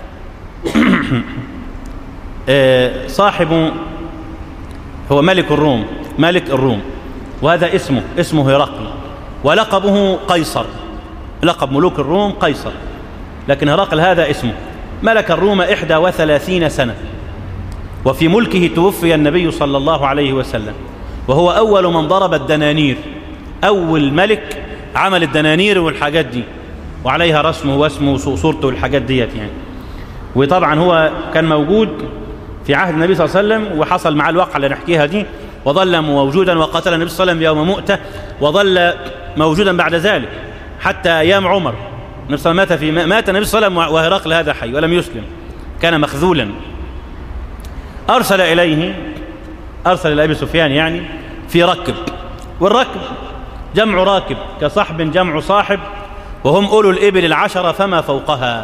A: صاحب هو ملك الروم ملك الروم وهذا اسمه اسمه هرقل ولقبه قيصر لقب ملوك الروم قيصر لكن هرقل هذا اسمه ملك الروم إحدى وثلاثين سنة وفي ملكه توفي النبي صلى الله عليه وسلم وهو أول من ضرب الدنانير أول ملك عمل الدنانير والحاجات دي وعليها رسمه واسمه وصورته والحاجات ديت يعني وطبعا هو كان موجود في عهد النبي صلى الله عليه وسلم وحصل معاه الواقعة اللي نحكيها دي وظل موجودا وقتل النبي صلى الله عليه وسلم يوم مؤتة وظل موجودا بعد ذلك حتى أيام عمر النبي صلى الله عليه وسلم مات, في مات النبي صلى الله عليه وسلم وهرقل هذا حي ولم يسلم كان مخذولا أرسل إليه أرسل إلى أبي سفيان يعني في ركب والركب جمع راكب كصحب جمع صاحب وهم أولو الإبل العشرة فما فوقها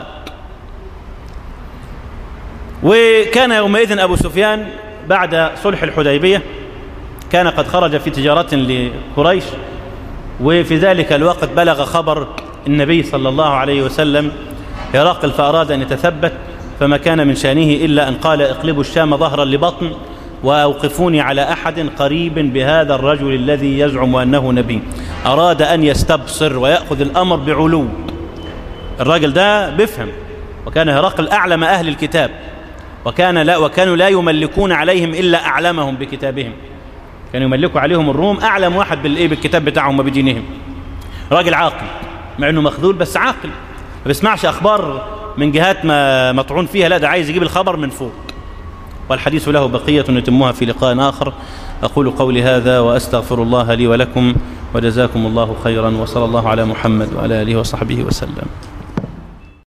A: وكان يومئذ أبو سفيان بعد صلح الحديبية كان قد خرج في تجارة لقريش وفي ذلك الوقت بلغ خبر النبي صلى الله عليه وسلم هرقل فأراد أن يتثبت فما كان من شانه إلا أن قال اقلبوا الشام ظهرا لبطن وأوقفوني على أحد قريب بهذا الرجل الذي يزعم أنه نبي أراد أن يستبصر ويأخذ الأمر بعلو الراجل ده بفهم وكان هرقل أعلم أهل الكتاب وكان لا وكانوا لا يملكون عليهم إلا أعلمهم بكتابهم كانوا يملكوا عليهم الروم أعلم واحد بالإيه بالكتاب بتاعهم وبدينهم راجل عاقل مع أنه مخذول بس عاقل ما بيسمعش أخبار من جهات ما مطعون فيها لا ده عايز يجيب الخبر من فوق والحديث له بقية نتمها في لقاء آخر أقول قولي هذا وأستغفر الله لي ولكم وجزاكم الله خيرا وصلى الله على محمد وعلى آله وصحبه وسلم